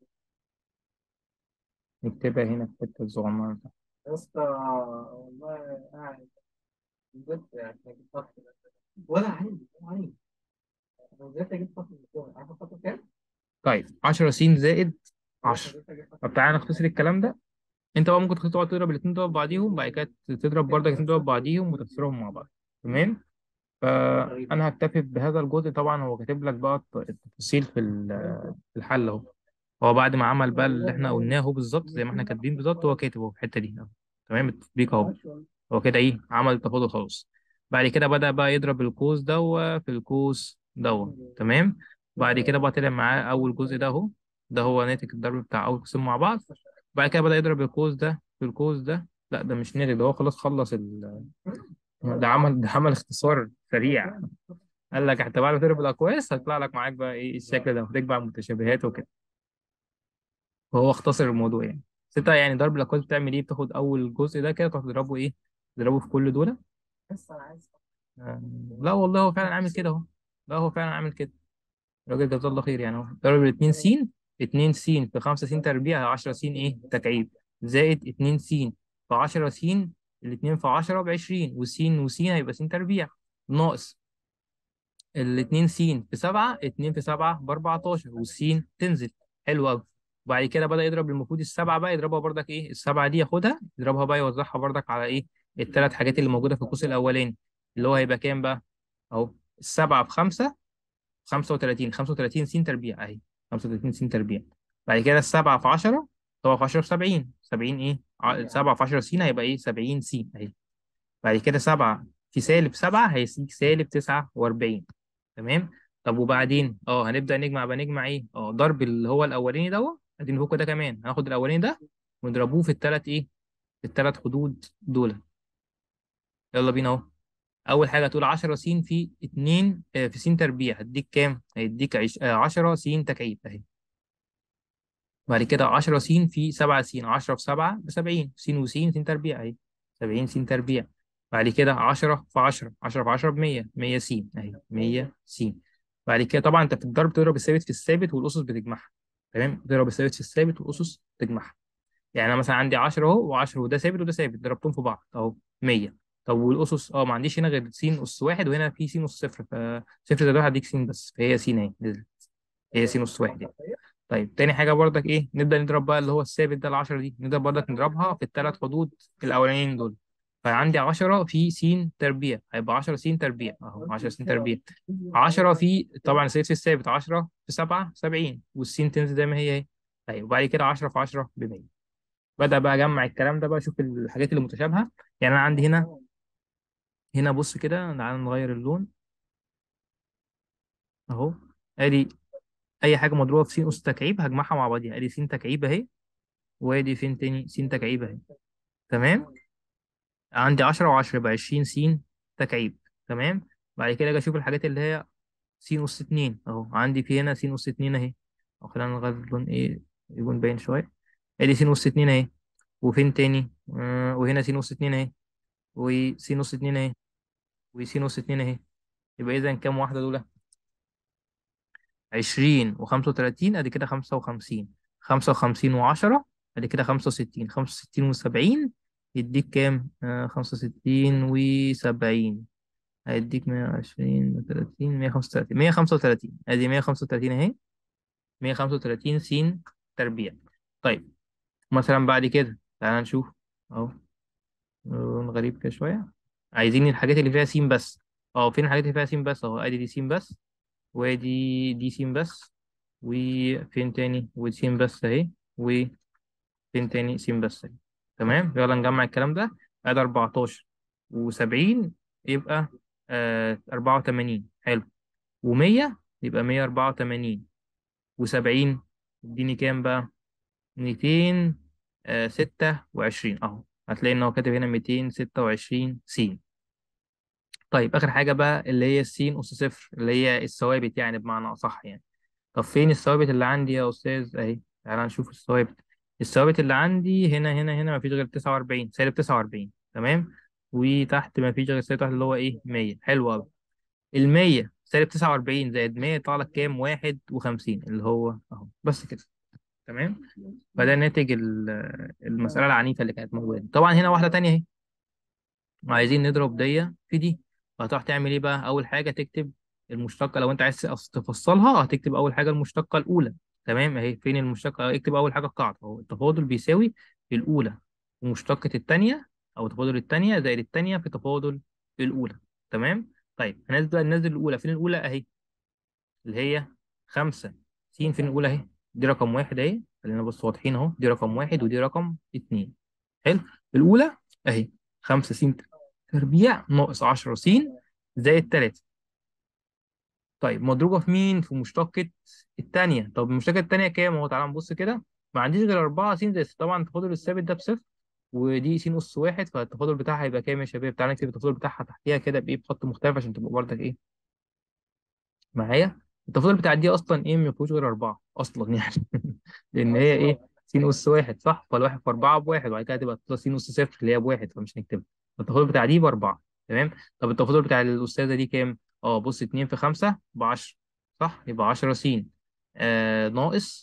نكتبها هنا في الحتة الصغننة دي. يا اسطى والله قاعد بجد يعني اجيب خط ولا عندي ولا عندي انا نزلت اجيب خط من الجوع عارف الخط كام؟ طيب عشرة س زائد عشرة نزلت اجيب خط طب تعالى نختصر الكلام ده أنت بقى ممكن تقعد تضرب الاتنين دول ببعضيهم بعد كده تضرب برضه الاتنين دول ببعضيهم وتكسرهم مع بعض تمام فأنا هكتفي بهذا الجزء طبعا هو كاتب لك بقى الت- التفاصيل في ال- في الحل أهو هو بعد ما عمل بقى اللي احنا قلناه اهو بالظبط زي ما احنا كاتبين بالظبط هو كاتب اهو في الحتة دي أهو. تمام التطبيق اهو هو كده ايه عمل التفاضل خلاص بعد كده بدأ بقى يضرب القوس دوا في القوس دوا تمام بعد كده بقى طلع معاه أول جزء ده أهو ده هو ناتج الضرب بتاع أول قوسين مع بعض بعد كده بدأ يضرب القوس ده في القوس ده لا ده مش ناتج ده هو خلاص خلص ال... ده عمل ده عمل اختصار سريع قال لك حتى بعد ما تضرب الأقواس هيطلع لك معاك بقى ايه الشكل ده وتجمع المتشابهات وكده وهو اختصر الموضوع يعني بس انت يعني ضرب الأقواس بتعمل ايه بتاخد أول جزء ده كده تروح تضربه ايه تضربه في كل دول بس انا عايز آه، لا والله هو فعلا عامل كده اهو لا هو فعلا عامل كده الراجل جزاه الله خير يعني اهو ضرب الاتنين س 2 س في 5 س تربيع 10 س ايه تكعيب زائد 2 س في 10 س الاتنين في 10 ب 20 وس وس هيبقى س تربيع ناقص الاتنين س في 7 2 في 7 ب 14 والسين تنزل حلو قوي وبعد كده بدأ يضرب المفروض السبعة بقى يضربها بردك ايه السبعة دي ياخدها يضربها بقى يوزعها بردك على ايه الثلاث حاجات اللي موجودة في القوس الأولاني اللي هو هيبقى كام بقى اهو السبعة في 5 35 35 س تربيع اهي 35 س تربيع بعد كده السبعة في 10 طبعا في 10 في 70 70 ايه ع- 7 في 10 س هيبقى ايه 70 س اهي بعد كده 7 في سالب 7 هيسيك سالب 49 تمام طب وبعدين اه هنبدأ نجمع بقى نجمع ايه اه ضرب اللي هو الاولاني دوت ادي فوق ده كمان هناخد الاولاني ده ونضربوه في الثلاث ايه في الثلاث حدود دول يلا بينا اهو اول حاجه تقول 10 س في 2 آه، في س تربيع هديك كام هيديك عش- آه، 10 س تكعيب اهي بعد كده 10 س في 7 س 10 في 7 ب 70 س وس س تربيع اهي 70 س تربيع بعد كده 10 في 10 10 في 10 ب 100 100 س اهي 100 س بعد كده طبعا انت في الضرب بتضرب الثابت في الثابت والاسس بتجمعها تمام بتضرب الثابت في الثابت والاسس تجمعها يعني انا مثلا عندي 10 اهو و10 وده ثابت وده ثابت ضربتهم في بعض اهو 100 طب والاسس اه ما عنديش هنا غير س اس واحد وهنا في س اس صفر فصفر زائد واحد هديك س بس فهي س اهي نزلت هي س اس واحد يعني. طيب تاني حاجة برضك إيه نبدأ نضرب بقى اللي هو الثابت ده العشرة دي نبدأ برضك نضربها في الثلاث حدود الأولانيين دول فعندي 10 في س تربيع هيبقى 10 س تربيع أهو 10 س تربيع 10 في طبعا الثابت الثابت 10 في 7 70 والسين تنزل زي ما هي اهي طيب وبعد كده 10 في 10 ب 100 بدأ بقى أجمع الكلام ده بقى أشوف الحاجات اللي متشابهة يعني أنا عندي هنا هنا بص كده تعالى نغير اللون أهو أدي أي حاجة مضروبة في س أس تكعيب هجمعها مع بعضيها أدي س تكعيب أهي وادي فين تاني س تكعيب اهي تمام عندي 10 و10 يبقى 20 س تكعيب تمام بعد كده اجي اشوف الحاجات اللي هي س اس 2 اهو عندي في هنا س اس 2 اهي او خلينا نغير اللون ايه يكون باين شويه ادي س اس 2 اهي وفين تاني آه وهنا س اس 2 اهي وس اس 2 اهي وس اس 2 اهي يبقى اذا كام واحده دول 20 و35 ادي كده 55 55 و10 ادي كده 65 65 و70 يديك كام آه 65 و70 هيديك 120 30 135 135 ادي 135 اهي 135 س تربيع طيب مثلا بعد كده تعالى نشوف اهو لون غريب كده شويه عايزين الحاجات اللي فيها س بس اه فين الحاجات اللي فيها س بس اهو ادي دي س بس وادي دي س بس وفين تاني ودي س بس اهي وفين تاني س بس اهي تمام يلا نجمع الكلام ده ادي 14 و70 يبقى آه 84 حلو و100 يبقى 184 و70 اديني كام بقى 226 اهو هتلاقي ان هو كاتب هنا 226 س طيب اخر حاجه بقى اللي هي السين اس صفر اللي هي الثوابت يعني بمعنى اصح يعني طب فين الثوابت اللي عندي يا استاذ اهي تعالى نشوف الثوابت الثوابت اللي عندي هنا هنا هنا مفيش غير 49 سالب 49 تمام وتحت مفيش غير سالب واحد اللي هو ايه 100 حلو قوي ال 100 سالب 49 زائد 100 يطلع لك كام 51 اللي هو اهو بس كده تمام فده ناتج ال- المسألة العنيفة اللي كانت موجودة طبعا هنا واحدة تانية اهي عايزين نضرب دي في دي فهتروح تعمل ايه بقى اول حاجه تكتب المشتقه لو انت عايز تفص- تفصلها هتكتب اول حاجه المشتقه الاولى تمام اهي فين المشتقه اكتب اول حاجه القاعده اهو التفاضل بيساوي الاولى ومشتقه الثانيه او تفاضل الثانيه زائد الثانيه في تفاضل الاولى تمام طيب هننزل بقى ننزل الاولى فين الاولى اهي اللي هي 5 س فين الاولى اهي دي رقم واحد اهي خلينا بص واضحين اهو دي رقم واحد ودي رقم اتنين حلو الاولى اهي 5 س تربيع ناقص 10 س زائد 3 طيب مضروبة في مين؟ في مشتقة التانية طب المشتقة التانية كام؟ اهو تعالى نبص كده ما عنديش غير 4 س زائد ستة. طبعا التفاضل الثابت ده بصفر ودي س أس واحد فالتفاضل بتاعها هيبقى كام يا شباب؟ تعالى نكتب التفاضل بتاعها تحتيها كده بإيه بخط مختلف عشان تبقى برضك إيه معايا؟ التفاضل بتاع دي أصلا إيه ما فيهوش غير 4 أصلا يعني لأن هي إيه س أس واحد صح؟ فالواحد في 4 بواحد وبعد كده تبقى س أس صفر اللي هي بواحد فمش هنكتبها التفاضل بتاع دي بأربعة تمام؟ طب التفاضل بتاع الأستاذة دي كام؟ اه بص 2 في 5 ب 10 صح يبقى 10 س آه ناقص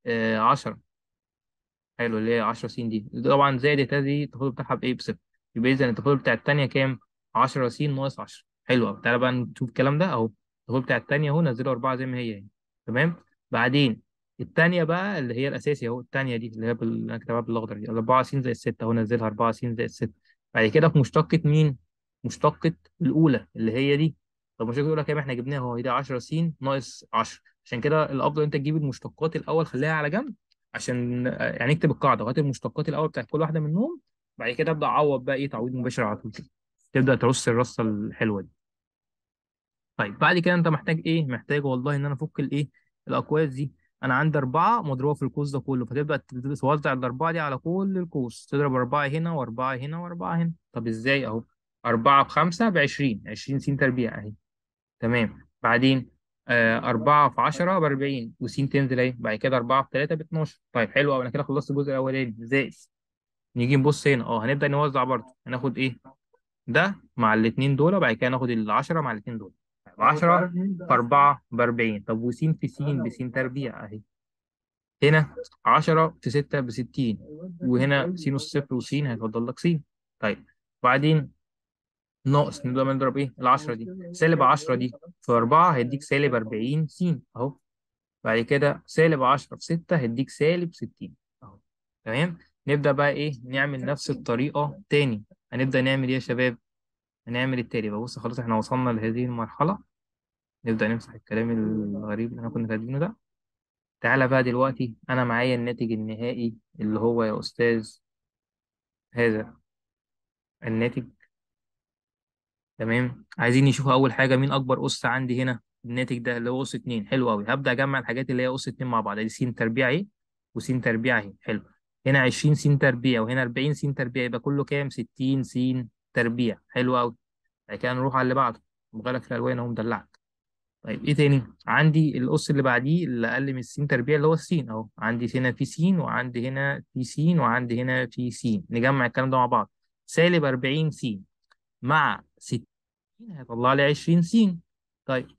آه 10 حلو اللي هي 10 س دي طبعا زائد التالتة دي التفاضل بتاعها بايه بصفر يبقى اذا التفاضل بتاع التانية كام 10 س ناقص 10 حلو أوي. تعالى بقى نشوف الكلام ده اهو التفاضل بتاع التانية اهو نزله 4 زي ما هي يعني. تمام بعدين التانية بقى اللي هي الأساسي أهو التانية دي اللي هي بال... أنا كتبها بالأخضر دي 4 س زائد 6 أهو نزلها 4 س زائد 6 بعد كده في مشتقة مين؟ مشتقة الأولى اللي هي دي طب مشتقة الأولى كام إحنا جبناها أهو دي 10 س ناقص 10 عشان كده الأفضل أنت تجيب المشتقات الأول خليها على جنب عشان آه، يعني اكتب القاعدة وهات المشتقات الأول بتاعت كل واحدة منهم بعد كده أبدأ أعوض بقى إيه تعويض مباشر على طول كده تبدأ ترص الرصة الحلوة دي طيب بعد كده انت محتاج ايه محتاج والله ان انا افك الايه الاقواس دي انا عندي اربعه مضروبه في القوس ده كله فتبدا ت- توزع الاربعه دي على كل القوس تضرب اربعه هنا واربعه هنا واربعه هنا طب ازاي اهو اربعه بخمسه بعشرين عشرين س تربيع اهي تمام بعدين آه أربعة في عشرة بأربعين وسين تنزل أهي بعد كده أربعة في تلاتة باتناشر طيب حلو أوي أنا كده خلصت الجزء الأولاني زائد نيجي نبص هنا أه هنبدأ نوزع برضه هناخد إيه ده مع الاتنين دول وبعد كده ناخد العشرة مع الاتنين دول طيب 10 في 4 ب 40 طب وسين في سين بسين تربيع اهي هنا 10 في 6 ب 60 وهنا سين الصفر وسين هيفضل لك سين طيب بعدين ناقص نبدأ نضرب ايه ال 10 دي سالب 10 دي في 4 هيديك سالب 40 سين اهو بعد كده سالب 10 في 6 هيديك سالب 60 اهو تمام نبدأ بقى ايه نعمل نفس الطريقة تاني هنبدأ نعمل ايه يا شباب هنعمل التالي بقى بص خلاص احنا وصلنا لهذه المرحلة نبدأ نمسح الكلام الغريب اللي احنا كنا كاتبينه ده تعالى بقى دلوقتي أنا معايا الناتج النهائي اللي هو يا أستاذ هذا الناتج تمام عايزين نشوف أول حاجة مين أكبر أس عندي هنا الناتج ده اللي هو أس اتنين حلو أوي هبدأ أجمع الحاجات اللي هي أس اتنين مع بعض دي س تربيع أهي وس تربيع أهي حلو هنا 20 س تربيع وهنا 40 س تربيع يبقى كله كام 60 س تربيع حلو أوي بعد كده نروح على اللي بعده مغلق في الألوان أهو مدلعك طيب ايه تاني عندي القص اللي بعديه اللي اقل من السين تربيع اللي هو السين اهو عندي هنا في سين وعندي هنا في سين وعندي هنا في سين نجمع الكلام ده مع بعض سالب 40 سين مع 60 هيطلع لي 20 سين طيب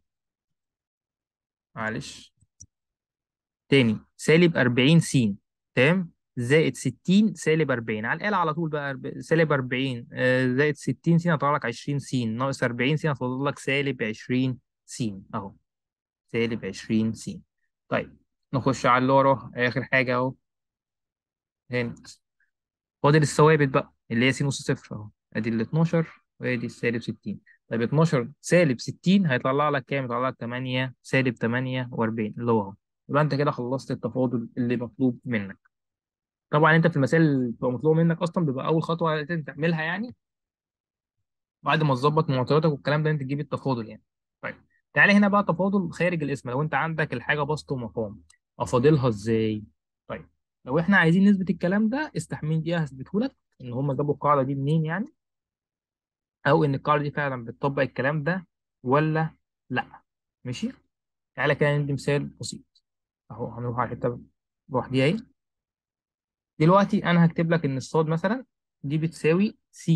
معلش تاني سالب 40 سين تمام زائد 60 سالب 40 على الآلة على طول بقى أرب- سالب 40 آه، زائد 60 سين هيطلع لك 20 سين ناقص 40 سين هيطلع لك سالب 20 سين اهو سالب 20 س طيب نخش على اللي وراه آخر حاجة أهو هنا فاضل الثوابت بقى اللي هي س أس صفر أهو أدي ال 12 وأدي السالب 60 طيب 12 سالب 60 هيطلع لك كام؟ يطلع لك 8 سالب 48 اللي هو أهو يبقى أنت كده خلصت التفاضل اللي مطلوب منك طبعا أنت في المسائل اللي بتبقى مطلوب منك أصلا بيبقى أول خطوة لازم تعملها يعني بعد ما تظبط معطياتك والكلام ده انت تجيب التفاضل يعني طيب تعالى هنا بقى تفاضل خارج الاسم لو انت عندك الحاجه بسط ومقام افاضلها ازاي طيب لو احنا عايزين نثبت الكلام ده استحمل دي هثبته لك ان هم جابوا القاعده دي منين يعني او ان القاعده دي فعلا بتطبق الكلام ده ولا لا ماشي تعالى كده ندي مثال بسيط اهو هنروح على الحته لوحديها اهي دلوقتي انا هكتب لك ان الصاد مثلا دي بتساوي س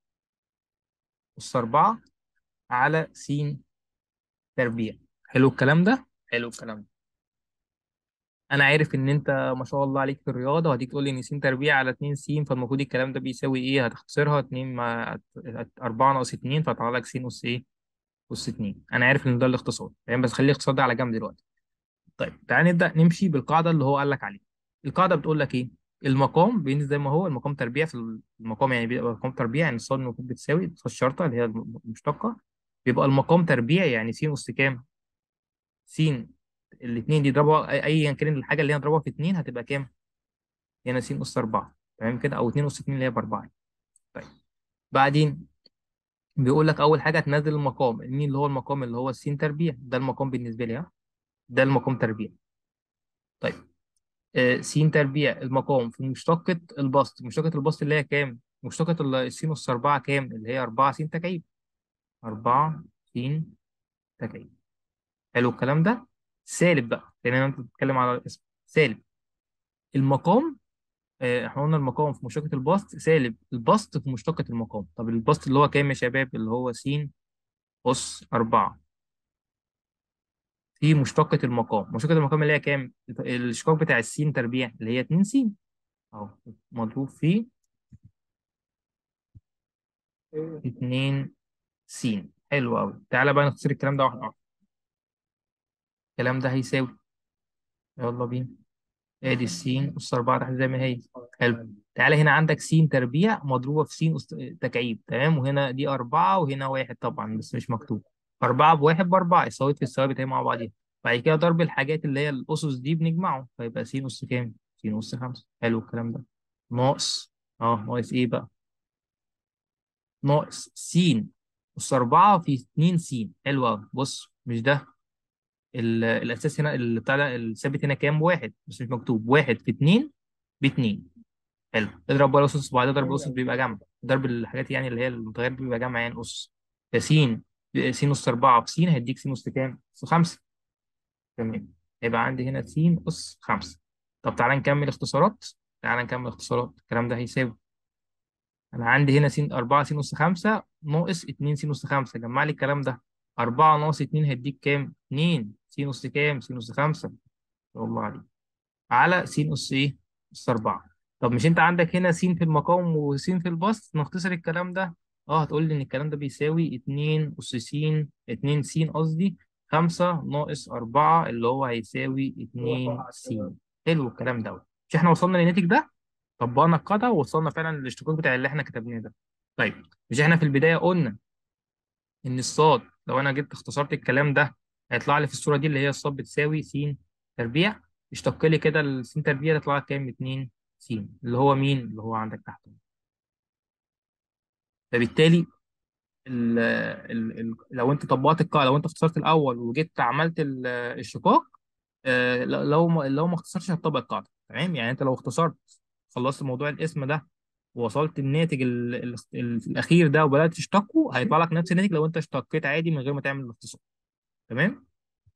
أس 4 على س تربيع حلو الكلام ده حلو الكلام ده انا عارف ان انت ما شاء الله عليك في الرياضه وهتيجي تقول لي ان س تربيع على 2 س فالمفروض الكلام ده بيساوي ايه هتختصرها 2 مع 4 ناقص 2 فهيطلع لك س اس ايه اس 2 انا عارف ان ده الاختصار يعني بس خلي الاختصار ده على جنب دلوقتي طيب تعال نبدا نمشي بالقاعده اللي هو قال لك عليها القاعده بتقول لك ايه المقام بينزل زي ما هو المقام تربيع في المقام يعني بيبقى مقام تربيع يعني الصاد المفروض بتساوي صاد الشرطه اللي هي المشتقه بيبقى المقام تربيع يعني س اس كام س الاثنين دي يضربوا اي ايا كان الحاجه اللي هي نضربها في 2 هتبقى كام؟ هنا س اس 4 تمام كده او 2 اس 2 اللي هي ب 4 طيب بعدين بيقول لك اول حاجه تنزل المقام مين اللي هو المقام اللي هو الس تربيع ده المقام بالنسبه لي ها ده المقام تربيع طيب آه س تربيع المقام في مشتقه البسط مشتقه البسط اللي هي كام؟ مشتقه الس اس 4 كام؟ اللي هي 4 س تكعيب 4 س تكعيب حلو الكلام ده سالب بقى لان انت بتتكلم على الاسم سالب المقام آه، احنا قلنا المقام في مشتقة البسط سالب البسط في مشتقة المقام طب البسط اللي هو كام يا شباب اللي هو س أس 4 في مشتقة المقام مشتقة المقام اللي هي كام؟ الاشتقاق بتاع السين تربيع اللي هي 2 س اهو مضروب في 2 س حلو قوي تعالى بقى نختصر الكلام ده واحده واحده الكلام ده هيساوي يلا بينا ادي السين اس 4 تحت زي ما هي حلو تعالى هنا عندك س تربيع مضروبه في س أس تكعيب تمام وهنا دي 4 وهنا واحد طبعا بس مش مكتوب 4 بواحد بأربعة الثوابت في الثوابت هي مع بعضيها بعد كده ضرب الحاجات اللي هي الأسس دي بنجمعه فيبقى س أس كام؟ س أس 5 حلو الكلام ده ناقص اه ناقص ايه بقى؟ ناقص س أس 4 في 2 س حلو قوي بص مش ده ال- الأساس هنا اللي بتاع ده الثابت هنا كام؟ واحد بس مش مكتوب واحد في 2 باتنين حلو اضرب بقى الأسس وبعدين ضرب الأسس بيبقى جمع ضرب الحاجات يعني اللي هي المتغيرات بيبقى جمع يعني أس فس س أس 4 في س هيديك س أس كام؟ أس 5 تمام يبقى عندي هنا س أس 5 طب تعالى نكمل اختصارات تعالى نكمل اختصارات الكلام ده هيساوي انا عندي هنا س 4 س أس 5 ناقص 2 س أس 5 جمع لي الكلام ده 4 ناقص 2 هيديك كام 2 س أس كام س أس 5 الله عليك على س أس ايه أس 4 طب مش انت عندك هنا س في المقام وس في البسط نختصر الكلام ده اه هتقول لي ان الكلام ده بيساوي 2 أس س 2 س قصدي 5 ناقص 4 اللي هو هيساوي 2 س حلو الكلام ده مش احنا وصلنا للناتج ده طبقنا القاعدة ووصلنا فعلا للاشتقاق بتاع اللي احنا كتبناه ده طيب مش احنا في البداية قلنا ان الصاد لو انا جبت اختصرت الكلام ده هيطلع لي في الصورة دي اللي هي الصاد بتساوي س تربيع اشتق لي كده الس تربيع يطلع لك كام 2 س اللي هو مين اللي هو عندك تحت فبالتالي ال ال ال لو انت طبقت القاعدة لو انت اختصرت الاول وجيت عملت ال- الاشتقاق آه، لو ما لو ما اختصرتش هتطبق القاعدة تمام يعني انت لو اختصرت خلصت موضوع الاسم ده ووصلت الناتج ال- ال- ال- الاخير ده وبدات تشتقه هيطلع لك نفس الناتج لو انت اشتقيت عادي من غير ما تعمل الاختصار تمام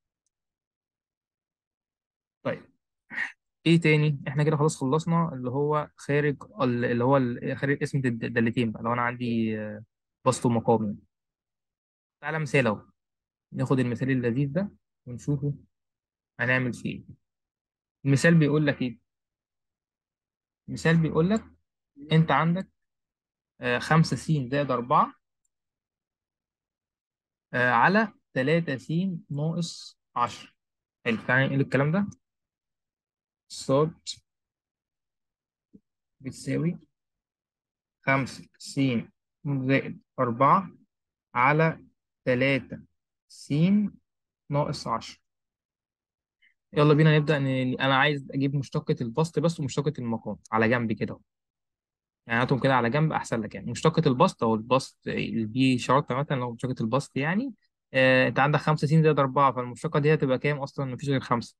طيب ايه تاني احنا كده خلاص خلصنا اللي هو خارج ال- اللي هو ال- خارج اسم الد- الدالتين بقى لو انا عندي آه، بسط ومقام يعني تعالى مثال اهو ناخد المثال اللذيذ ده ونشوفه هنعمل فيه ايه المثال بيقول لك ايه المثال بيقول لك انت عندك آه، 5 س زائد 4 آه، على 3 س ناقص 10 حلو تعالى نقل الكلام ده صاد بتساوي خمسة س زائد أربعة على تلاتة س ناقص عشرة يلا بينا نبدأ ن... أنا عايز أجيب مشتقة البسط بس ومشتقة المقام على جنب كده أهو. يعني هاتهم كده على جنب أحسن لك يعني مشتقة البسط أو البسط البي شرط مثلا لو مشتقة البسط يعني آه، أنت عندك خمسة س زائد أربعة فالمشتقة دي هتبقى كام أصلا مفيش غير خمسة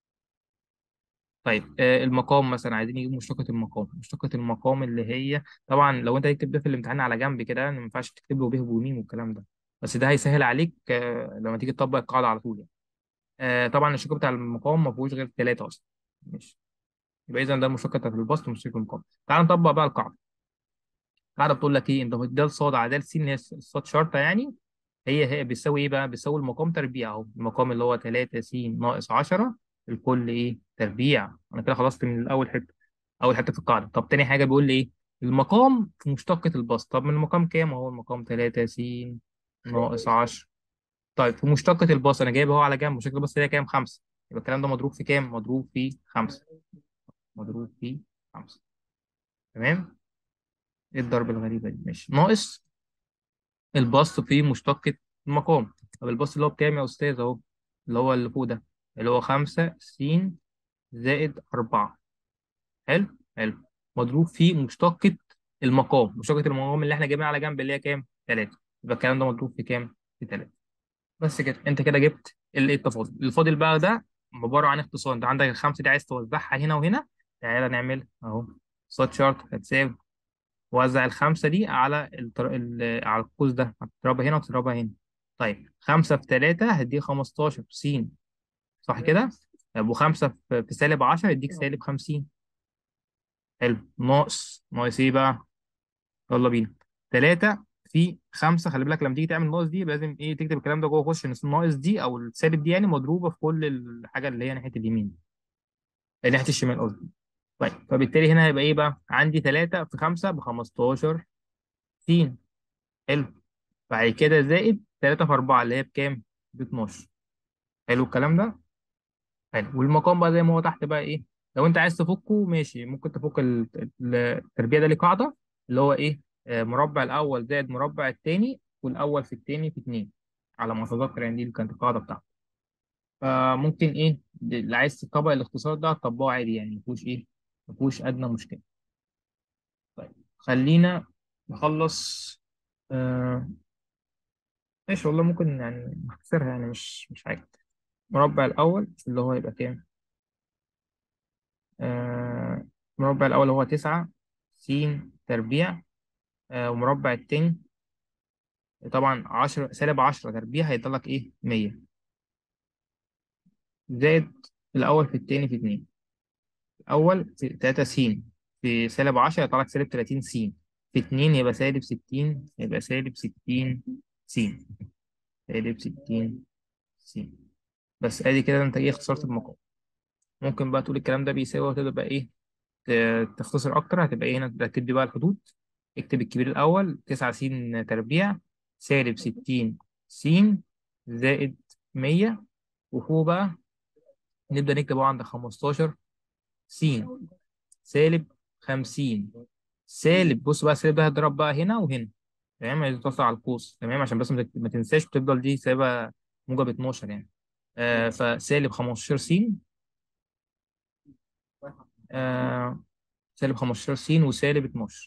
طيب آه، المقام مثلا عايزين نجيب مشتقة المقام مشتقة المقام اللي هي طبعا لو انت تكتب ده في الامتحان على جنب كده ما ينفعش تكتب له به وميم والكلام ده بس ده هيسهل عليك آه، لما تيجي تطبق القاعدة على طول يعني آه، طبعا الاشتقاق بتاع المقام ما فيهوش غير ثلاثة أصلا ماشي يبقى إذا ده المشتقة بتاعت البسط ومشتقة المقام تعال نطبق بقى القاعدة القاعدة بتقول لك إيه أنت ده صاد على ده س اللي هي الصاد شرطة يعني هي هي بتساوي إيه بقى بتساوي المقام تربيع أهو المقام اللي هو 3 س ناقص 10 الكل إيه تربيع أنا كده خلصت من الأول حتة اول حته في القاعده طب تاني حاجه بيقول لي ايه المقام في مشتقة البسط طب من المقام كام هو المقام 3 س ناقص 10 طيب في مشتقة البسط انا جايب اهو على جنب مشتقة البسط هي كام 5 يبقى الكلام ده مضروب في كام مضروب في 5 مضروب في 5 تمام ايه الضرب الغريبة دي ماشي ناقص البسط في مشتقة المقام طب البسط اللي هو بكام يا استاذ اهو اللي هو اللي فوق ده اللي هو 5 س زائد 4 حلو حلو مضروب في مشتقة المقام مشتقة المقام اللي احنا جايبينها على جنب اللي هي كام 3 يبقى الكلام ده مضروب في كام في 3 بس كده انت كده جبت ال- التفاضل الفاضل بقى ده عبارة عن اختصار انت عندك الخمسة دي عايز توزعها هنا وهنا تعالى نعمل اهو صاد شرط هتساوي وزع الخمسة دي على التر... ال... على القوس ده هتضربها هنا وتضربها هنا طيب خمسة في تلاتة هديك 15 س صح كده؟ طب وخمسة في في سالب 10 يديك سالب 50 حلو ناقص ناقص ايه بقى؟ يلا بينا 3 في خمسة خلي بالك لما تيجي تعمل ناقص دي لازم ايه تكتب الكلام ده جوه خش ان الناقص دي او السالب دي يعني مضروبة في كل الحاجة اللي هي ناحية اليمين اللي ناحية الشمال قصدي طيب فبالتالي هنا هيبقى ايه بقى عندي 3 في 5 ب 15 س حلو بعد كده زائد 3 في 4 اللي هي بكام؟ ب 12 حلو الكلام ده؟ حلو والمقام بقى زي ما هو تحت بقى ايه؟ لو انت عايز تفكه ماشي ممكن تفك ال- ال- التربيع ده ليه قاعدة اللي هو ايه؟ آه، مربع الأول زائد مربع التاني والأول في التاني في 2 على ما أتذكر يعني دي اللي كانت القاعدة بتاعته فممكن ايه اللي عايز تطبق الاختصار ده هتطبقه عادي يعني مفيهوش ايه؟ مفيهوش أدنى مشكلة طيب خلينا نخلص آه ماشي والله ممكن يعني نختصرها يعني مش مش حاجة المربع الأول اللي هو يبقى كام؟ آه المربع الأول هو تسعة س تربيع آه ومربع التاني طبعا عشرة سالب عشرة تربيع هيطلع لك إيه؟ مية زائد الأول في التاني في اتنين الأول في تلاتة س في سالب عشرة يطلع لك سالب تلاتين س في اتنين يبقى سالب ستين يبقى سالب ستين س سالب ستين س بس ادي كده انت ايه اختصرت المقام ممكن بقى تقول الكلام ده بيساوي وتبقى ايه ت- تختصر اكتر هتبقى ايه هنا تكتب لي بقى الحدود اكتب الكبير الاول 9 س تربيع سالب 60 س زائد 100 وفوق بقى نبدأ نكتب بقى عند 15 س سالب 50 سالب بص بقى السالب ده هيضرب بقى هنا وهنا تمام هيتوصل على القوس تمام عشان بس ما تك- ما تنساش بتفضل دي سالبة موجب 12 يعني آه فسالب 15 س آه سالب 15 س وسالب 12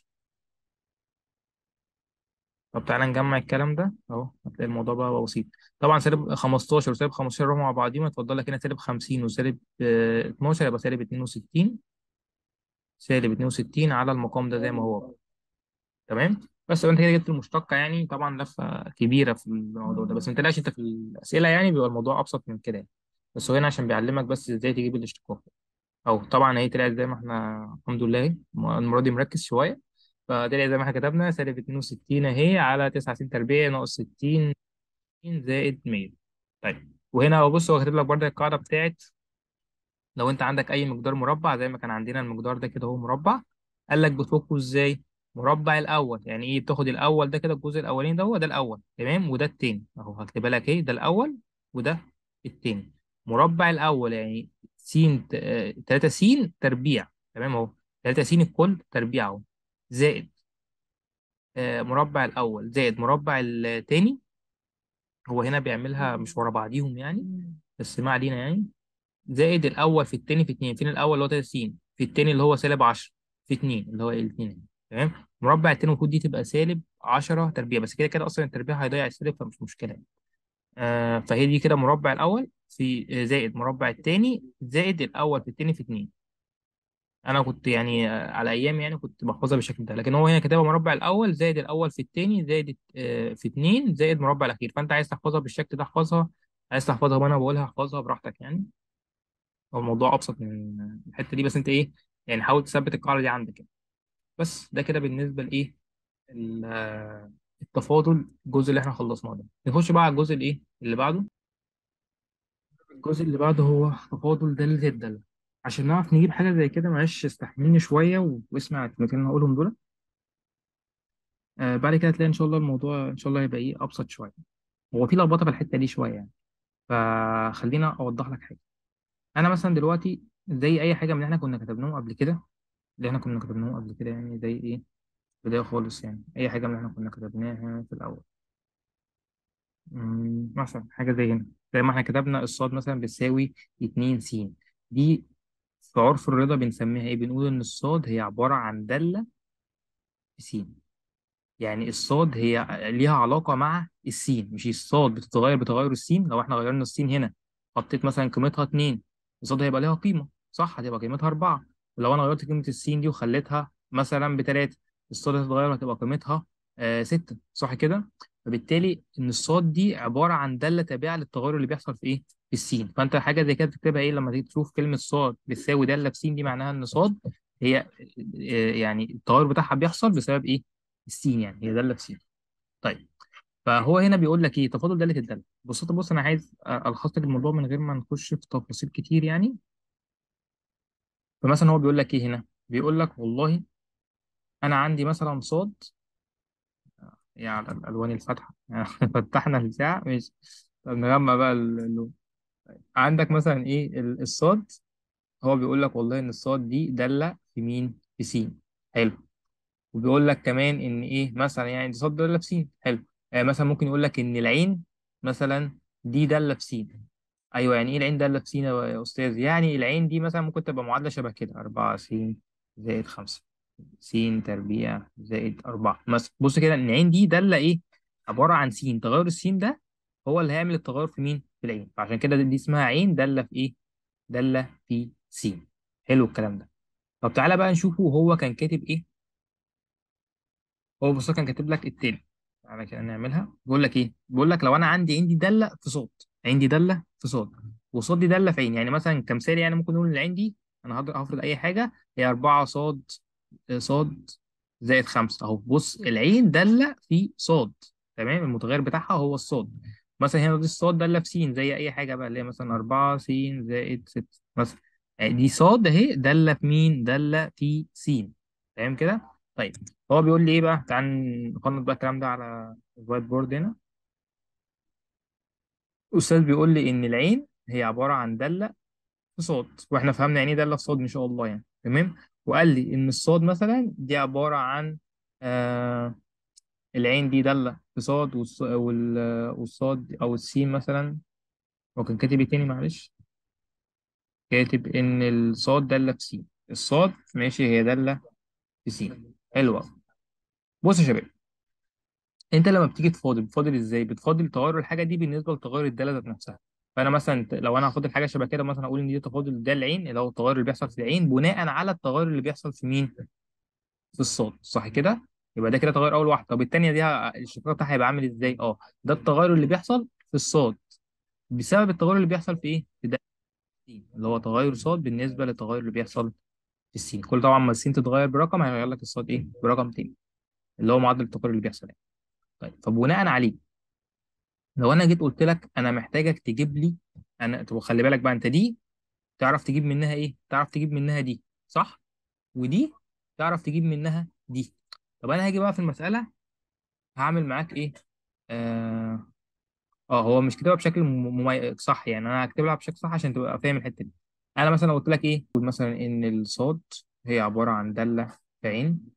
طب تعالى نجمع الكلام ده اهو هتلاقي الموضوع بقى بسيط طبعا سالب 15 وسالب 15 يروحوا مع بعضيهم يتفضل لك هنا سالب 50 وسالب آه، 12 يبقى سالب 62 سالب 62 على المقام ده زي ما هو تمام بس لو انت كده جبت المشتقة يعني طبعا لفة كبيرة في الموضوع ده بس ما تقلقش انت في الأسئلة يعني بيبقى الموضوع أبسط من كده يعني. بس هو هنا عشان بيعلمك بس ازاي تجيب الاشتقاق او طبعا هي طلعت زي ما احنا الحمد لله المرة دي مركز شوية فطلع زي ما احنا كتبنا سالب 62 اهي على 9 س تربيع ناقص 60 زائد 100 طيب وهنا هو بص هو كاتب لك برضه القاعدة بتاعت لو انت عندك اي مقدار مربع زي ما كان عندنا المقدار ده كده هو مربع قال لك بتفكه ازاي مربع الاول يعني ايه بتاخد الاول ده كده الجزء الاولاني ده هو ده الاول تمام وده التاني اهو هكتبها لك ايه ده الاول وده التاني مربع الاول يعني س 3 س تربيع تمام اهو 3 س الكل تربيع اهو زائد آه، مربع الاول زائد مربع التاني هو هنا بيعملها مش ورا بعضيهم يعني بس ما علينا يعني زائد الاول في التاني في اتنين فين الاول اللي هو 30 في التاني اللي هو سالب 10 في اتنين اللي هو الاتنين تمام مربع التاني المفروض دي تبقى سالب 10 تربيع بس كده كده اصلا التربيع هيضيع السالب فمش مشكله يعني. آه فهي دي كده مربع الاول في آه، زائد مربع التاني زائد الاول في التاني في اتنين انا كنت يعني آه، على ايام يعني كنت بحفظها بالشكل ده لكن هو هنا كاتبها مربع الاول زائد الاول في التاني زائد آه، في اتنين زائد مربع الاخير فانت عايز تحفظها بالشكل ده احفظها عايز تحفظها وانا بقولها احفظها براحتك يعني هو الموضوع ابسط من الحته دي بس انت ايه يعني حاول تثبت القاعده دي عندك يعني. بس ده كده بالنسبه لايه ال- آه، التفاضل الجزء اللي احنا خلصناه ده نخش بقى على الجزء الايه اللي بعده الجزء اللي بعده هو تفاضل دالة الدالة عشان نعرف نجيب حاجة زي كده معلش استحملني شوية و- واسمع الكلمتين اللي هقولهم دول آه بعد كده هتلاقي إن شاء الله الموضوع إن شاء الله هيبقى إيه أبسط شوية هو في لخبطة في الحتة دي شوية يعني فخلينا أوضح لك حاجة أنا مثلا دلوقتي زي أي حاجة من اللي إحنا كنا كتبناهم قبل كده اللي إحنا كنا كتبناهم قبل كده يعني زي إيه بداية خالص يعني أي حاجة من اللي إحنا كنا كتبناها في الأول مم، مثلا حاجة زي هنا زي ما إحنا كتبنا الصاد مثلا بتساوي 2 س دي في عرف الرضا بنسميها إيه بنقول إن الصاد هي عبارة عن دالة في س يعني الصاد هي ليها علاقة مع السين مش الصاد بتتغير بتغير السين لو احنا غيرنا السين هنا حطيت مثلا قيمتها 2 الصاد هيبقى ليها قيمة صح هتبقى قيمتها 4 ولو انا غيرت قيمة السين دي وخليتها مثلا بتلاتة الصاد هتتغير هتبقى قيمتها آه 6 صح كده فبالتالي ان الصاد دي عبارة عن دالة تابعة للتغير اللي بيحصل في ايه في السين فانت حاجة زي كده بتكتبها ايه لما تيجي تشوف كلمة صاد بتساوي دالة في سين دي معناها ان صاد هي آه، يعني التغير بتاعها بيحصل بسبب ايه السين يعني هي دالة في سين طيب فهو هنا بيقول لك ايه تفاضل داله الداله بص طب بص انا عايز الخص لك الموضوع من غير ما نخش في تفاصيل كتير يعني فمثلا هو بيقول لك ايه هنا بيقول لك والله انا عندي مثلا صاد يعني على الالوان الفاتحه فتحنا البتاع ماشي طب نغمق بقى اللون عندك مثلا ايه ال- الصاد هو بيقول لك والله ان الصاد دي داله في مين في س حلو وبيقول لك كمان ان ايه مثلا يعني دي صاد داله في س حلو آه مثلا ممكن يقول لك ان العين مثلا دي داله في س ايوه يعني ايه العين داله في س يا استاذ يعني العين دي مثلا ممكن تبقى معادله شبه كده 4 س زائد 5 س تربيع زائد 4 مثلا بص كده ان العين دي داله ايه عباره عن س تغير السين ده هو اللي هيعمل التغير في مين في العين فعشان كده دي اسمها عين داله في ايه داله في س حلو الكلام ده طب تعالى بقى نشوفه هو كان كاتب ايه هو بص كان كاتب لك التاني تعالى كده نعملها بيقول لك ايه بيقول لك لو انا عندي عندي داله في صاد عندي داله في صاد وصاد دي داله في عين يعني مثلا كمثال يعني ممكن نقول ان العين دي انا هضرب- هفرض اي حاجه هي 4 صاد صاد زائد 5 اهو بص العين داله في صاد تمام المتغير بتاعها هو الصاد مثلا هنا دي الصاد داله في س زي اي حاجه بقى اللي هي مثلا 4 س زائد 6 مثلا دي صاد اهي داله في مين داله في س تمام كده طيب هو بيقول لي ايه بقى تعال نقنط بقى الكلام ده على الوايت بورد هنا الاستاذ بيقول لي ان العين هي عباره عن داله في صاد واحنا فهمنا يعني ايه داله في صاد ان شاء الله يعني تمام وقال لي ان الصاد مثلا دي عباره عن آه العين دي داله في صاد والص- وال- والصاد او السين مثلا هو كان كاتب ايه تاني معلش كاتب ان الصاد داله في سين الصاد ماشي هي داله في سين حلوه بص يا شباب انت لما بتيجي تفاضل بتفاضل ازاي بتفاضل تغير الحاجه دي بالنسبه لتغير الداله ذات نفسها فانا مثلا ت- لو انا هفاضل حاجه شبه كده مثلا اقول ان دي تفاضل ده العين اللي هو التغير اللي بيحصل في العين بناء على التغير اللي بيحصل في مين في الصاد صح كده يبقى ده كده تغير اول واحد طب الثانيه دي ه- الاشتقاق بتاعها هيبقى عامل ازاي اه ده التغير اللي بيحصل في الصاد بسبب التغير اللي بيحصل في ايه في ده السين اللي هو تغير صاد بالنسبه للتغير اللي بيحصل في السين كل طبعا ما السين تتغير برقم هيغير لك الصاد ايه برقم تاني اللي هو معدل التغير اللي بيحصل يعني طيب فبناء عليه لو انا جيت قلت لك انا محتاجك تجيب لي انا طب خلي بالك بقى انت دي تعرف تجيب منها ايه تعرف تجيب منها دي صح ودي تعرف تجيب منها دي طب انا هاجي بقى في المساله هعمل معاك ايه اه, آه هو مش كاتبها بشكل مم- ممي... صح يعني انا هكتبها بشكل صح عشان تبقى فاهم الحته دي انا مثلا لو قلت لك ايه قول مثلا ان الصاد هي عباره عن داله في عين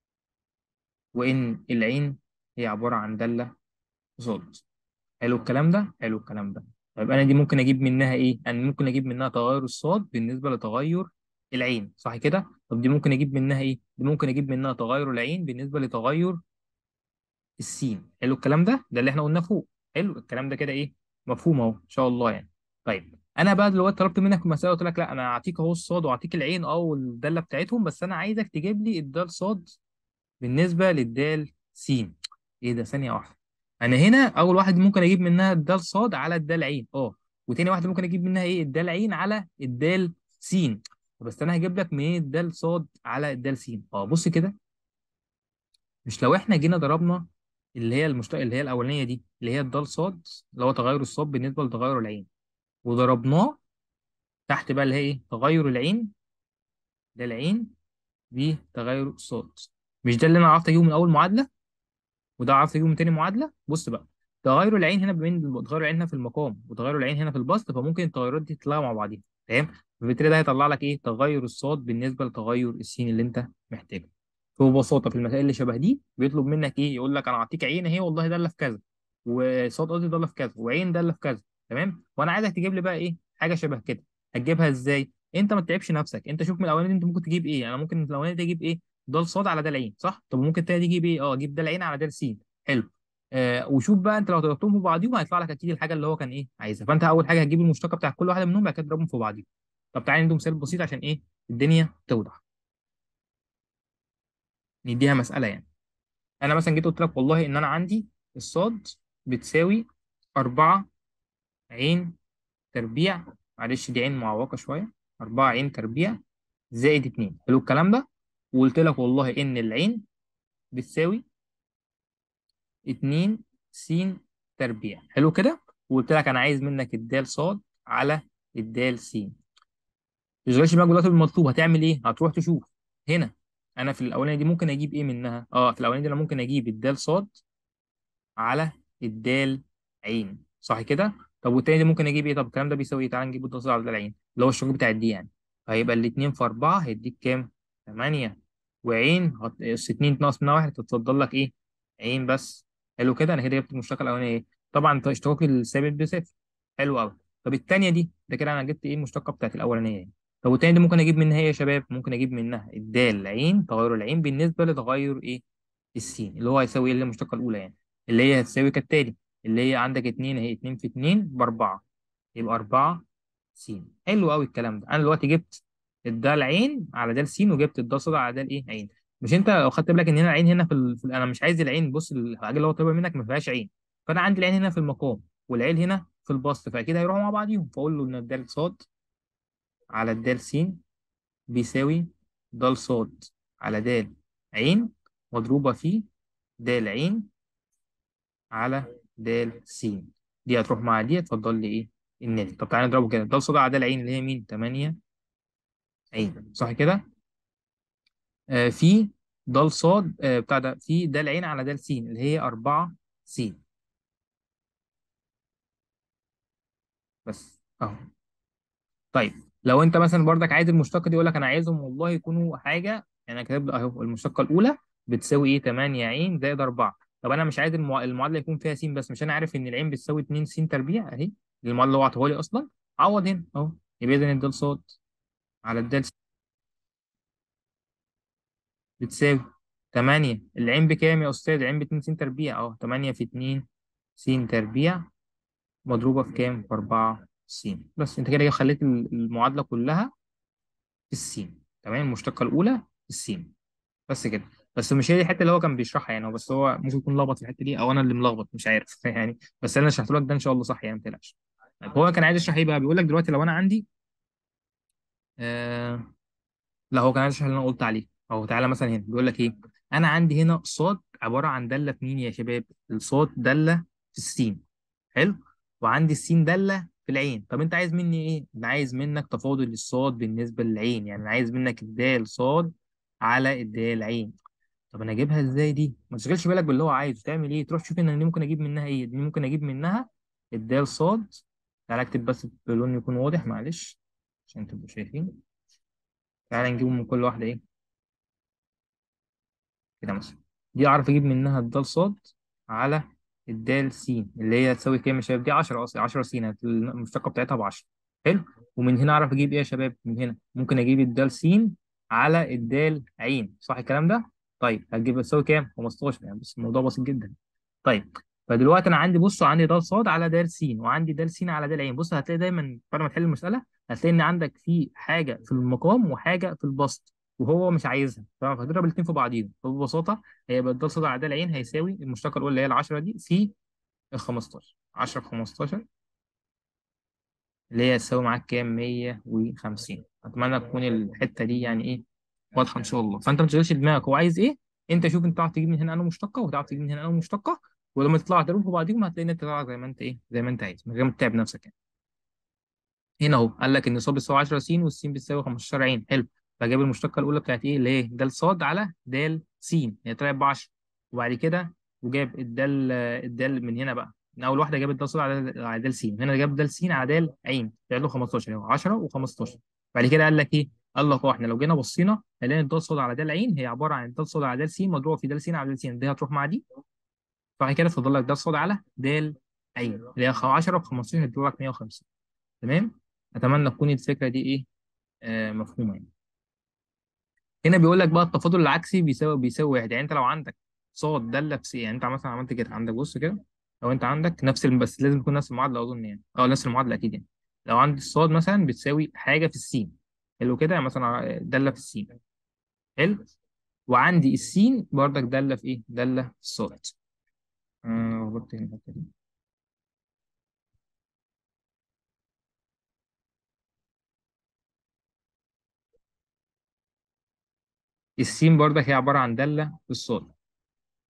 وان العين هي عباره عن داله في صاد حلو الكلام ده حلو الكلام ده طيب انا دي ممكن اجيب منها ايه انا ممكن اجيب منها تغير الصاد بالنسبه لتغير العين صح كده طب دي ممكن اجيب منها ايه دي ممكن اجيب منها تغير العين بالنسبه لتغير السين حلو الكلام ده ده اللي احنا قلناه فوق حلو الكلام ده كده ايه مفهوم اهو ان شاء الله يعني طيب انا بقى دلوقتي طلبت منك مساله قلت لك لا انا هعطيك اهو الصاد وهعطيك العين اه والداله بتاعتهم بس انا عايزك تجيب لي الدال صاد بالنسبة للدال س ايه ده ثانية واحدة انا هنا اول واحد ممكن اجيب منها الدال صاد على الدال عين اه وتاني واحدة ممكن اجيب منها ايه الدال عين على الدال س بس انا هجيب لك منين الدال صاد على الدال س اه بص كده مش لو احنا جينا ضربنا اللي هي المشتق اللي هي الاولانية دي اللي هي الدال صاد اللي هو تغير الصاد بالنسبة لتغير العين وضربناه تحت بقى اللي هي ايه تغير العين ده العين بتغير الصاد مش ده اللي انا عرفت اجيبه من اول معادلة وده عارف يجيبه من تاني معادله بص بقى تغير العين هنا بين تغير العين هنا في المقام وتغير العين هنا في البسط فممكن التغيرات دي تطلع مع بعضيها تمام فبالتالي ده هيطلع لك ايه تغير الصاد بالنسبه لتغير السين اللي انت محتاجه فببساطه في المسائل اللي شبه دي بيطلب منك ايه يقول لك انا هعطيك عين اهي والله داله في كذا وصاد قصدي داله في كذا وعين داله في كذا تمام وانا عايزك تجيب لي بقى ايه حاجه شبه كده هتجيبها ازاي انت ما تتعبش نفسك انت شوف من الاولاني انت ممكن تجيب ايه انا ممكن من الاولاني دي اجيب ايه دال صاد على دال عين صح طب ممكن تاني تجيب ايه اه اجيب دال عين على دال سين حلو آه وشوف بقى انت لو ضربتهم في بعضيهم هيطلع لك اكيد الحاجه اللي هو كان ايه عايزها فانت اول حاجه هتجيب المشتقه بتاع كل واحده منهم بعد كده تضربهم في بعضيهم طب تعالى ندي مثال بسيط عشان ايه الدنيا توضح نديها مساله يعني انا مثلا جيت قلت لك والله ان انا عندي الصاد بتساوي 4 عين تربيع معلش دي عين معوقه شويه 4 عين تربيع زائد 2 حلو الكلام ده وقلت لك والله ان العين بتساوي 2 س تربيع حلو كده وقلت لك انا عايز منك الدال صاد على الدال س تشغلش دماغك دلوقتي بالمطلوب هتعمل ايه هتروح تشوف هنا انا في الاولانيه دي ممكن اجيب ايه منها اه في الاولانيه دي انا ممكن اجيب الدال صاد على الدال عين صح كده طب والتاني دي ممكن اجيب ايه طب الكلام ده بيساوي ايه تعالى نجيب الدال صاد على الدال عين اللي هو الشغل بتاع الدي يعني فهيبقى الاتنين في أربعة هيديك كام؟ تمانية وعين هت... اس اتنين ناقص منها واحد هتتفضل لك ايه؟ عين بس حلو كده انا كده جبت المشتقة الأولانية ايه؟ طبعا اشتقاق الثابت بصفر حلو قوي طب التانية دي ده كده انا جبت ايه المشتقة بتاعت الأولانية يعني. طب والتانية دي ممكن اجيب منها ايه يا شباب؟ ممكن اجيب منها الدال عين تغير العين بالنسبة لتغير ايه؟ السين اللي هو هيساوي ايه اللي هي المشتقة الأولى يعني اللي هي هتساوي كالتالي اللي هي عندك اتنين اهي اتنين في اتنين بأربعة يبقى أربعة س حلو قوي الكلام ده انا دلوقتي جبت الدال عين على دال س وجبت الدال صاد على دال ايه عين مش انت لو خدت بالك ان هنا العين هنا في, ال... في ال... انا مش عايز العين بص الحاجه اللي هو طالبها منك ما فيهاش عين فانا عندي العين هنا في المقام والعين هنا في البسط فاكيد هيروحوا مع بعضيهم فاقول له ان الدال صاد على الدال س بيساوي دال صاد على دال عين مضروبه في دال عين على دال س دي هتروح مع دي هتفضل لي ايه الناتج طب تعالى نضربه كده ده صدى على ده العين اللي هي مين 8 عين صح كده آه في د صاد آه بتاع ده في د العين على د س اللي هي 4 س بس اهو طيب لو انت مثلا بردك عايز المشتقه دي يقول لك انا عايزهم والله يكونوا حاجه يعني انا كاتب اهو المشتقه الاولى بتساوي ايه 8 عين زائد 4 طب انا مش عايز المع... المعادله يكون فيها س بس مش انا عارف ان العين بتساوي 2 س تربيع اهي المعادله اللي هو عطاها لي اصلا عوض هنا اهو يبقى اذا الدال صاد على الدال س بتساوي 8 العين بكام يا استاذ العين ب 2 س تربيع اهو 8 في 2 س تربيع مضروبه في كام في 4 س بس انت كده خليت المعادله كلها في السين تمام المشتقه الاولى في السين بس كده بس مش هي دي الحته اللي هو كان بيشرحها يعني بس هو ممكن يكون لخبط في الحته دي او انا اللي ملخبط مش عارف يعني بس انا شرحت لك ده ان شاء الله صح يعني ما تقلقش طيب هو كان عايز يشرح ايه بقى بيقول لك دلوقتي لو انا عندي آه لا هو كان عايز يشرح اللي انا قلت عليه اهو تعالى مثلا هنا بيقول لك ايه انا عندي هنا صاد عباره عن داله في مين يا شباب الصاد داله في السين حلو وعندي السين داله في العين طب انت عايز مني ايه انا عايز منك تفاضل الصاد بالنسبه للعين يعني انا عايز منك الدال صاد على الدال عين طب انا اجيبها ازاي دي ما تشغلش بالك باللي هو عايزه تعمل ايه تروح تشوف ان انا ممكن اجيب منها ايه دي ممكن اجيب منها الدال صاد تعالى اكتب بس بلون يكون واضح معلش عشان تبقوا شايفين تعالى نجيب من كل واحده ايه كده مثلا دي اعرف اجيب منها الدال صاد على الدال س اللي هي تساوي كام يا شباب دي 10 اصلا 10 س المشتقه بتاعتها ب 10 حلو ومن هنا اعرف اجيب ايه يا شباب من هنا ممكن اجيب الدال س على الدال عين صح الكلام ده طيب هتجيب تساوي كام 15 يعني بس الموضوع بسيط جدا طيب فدلوقتي انا عندي بصوا عندي د صاد على د س وعندي د س على د عين بص هتلاقي دايما بعد ما تحل المساله هتلاقي ان عندك في حاجه في المقام وحاجه في البسط وهو مش عايزها تمام فهتضرب الاثنين في بعضيهم فببساطه هيبقى د صاد على د عين هيساوي المشتقه الاولى اللي هي ال 10 دي في ال 15 10 في 15 اللي هي تساوي معاك كام 150 اتمنى تكون الحته دي يعني ايه واضحه ان شاء الله فانت ما تشغلش دماغك هو عايز ايه انت شوف انت تعرف تجيب من هنا انا مشتقه وتعرف تجيب من هنا انا مشتقه ولما تطلع تضربهم في بعضيهم هتلاقي ان انت تطلع زي ما انت ايه زي ما انت عايز من غير ما تتعب نفسك يعني هنا اهو قال لك ان ص بتساوي 10 س والس بتساوي 15 عين حلو فجاب المشتقه الاولى بتاعت ايه اللي هي د ص على د س هي طلعت ب 10 وبعد كده وجاب الدال الدال من هنا بقى من اول واحده جاب الدال ص على على د س هنا جاب د س على د عين طلع له 15 اهو 10 و15 بعد كده قال لك ايه قال لك اه احنا لو جينا بصينا هنلاقي الدال صاد على دال عين هي عباره عن الدال صاد على دال س مضروبه في دال س على دال س دي هتروح مع دي بعد كده فضل لك دال صاد على دال عين اللي هي 10 في 15 هتدور لك 150 تمام اتمنى تكون الفكره دي ايه آه مفهومه يعني هنا بيقول لك بقى التفاضل العكسي بيساوي بيساوي واحد يعني انت لو عندك صاد داله في س يعني انت مثلا عملت كده عندك بص كده لو انت عندك نفس الم... بس لازم تكون نفس المعادله اظن يعني اه نفس المعادله اكيد يعني لو عندي الصاد مثلا بتساوي حاجه في السين حلو كده يعني مثلا داله في السين حلو وعندي السين بردك داله في ايه داله في الصاد آه غلطت هنا الحته دي السين بردك هي عباره عن داله في الصاد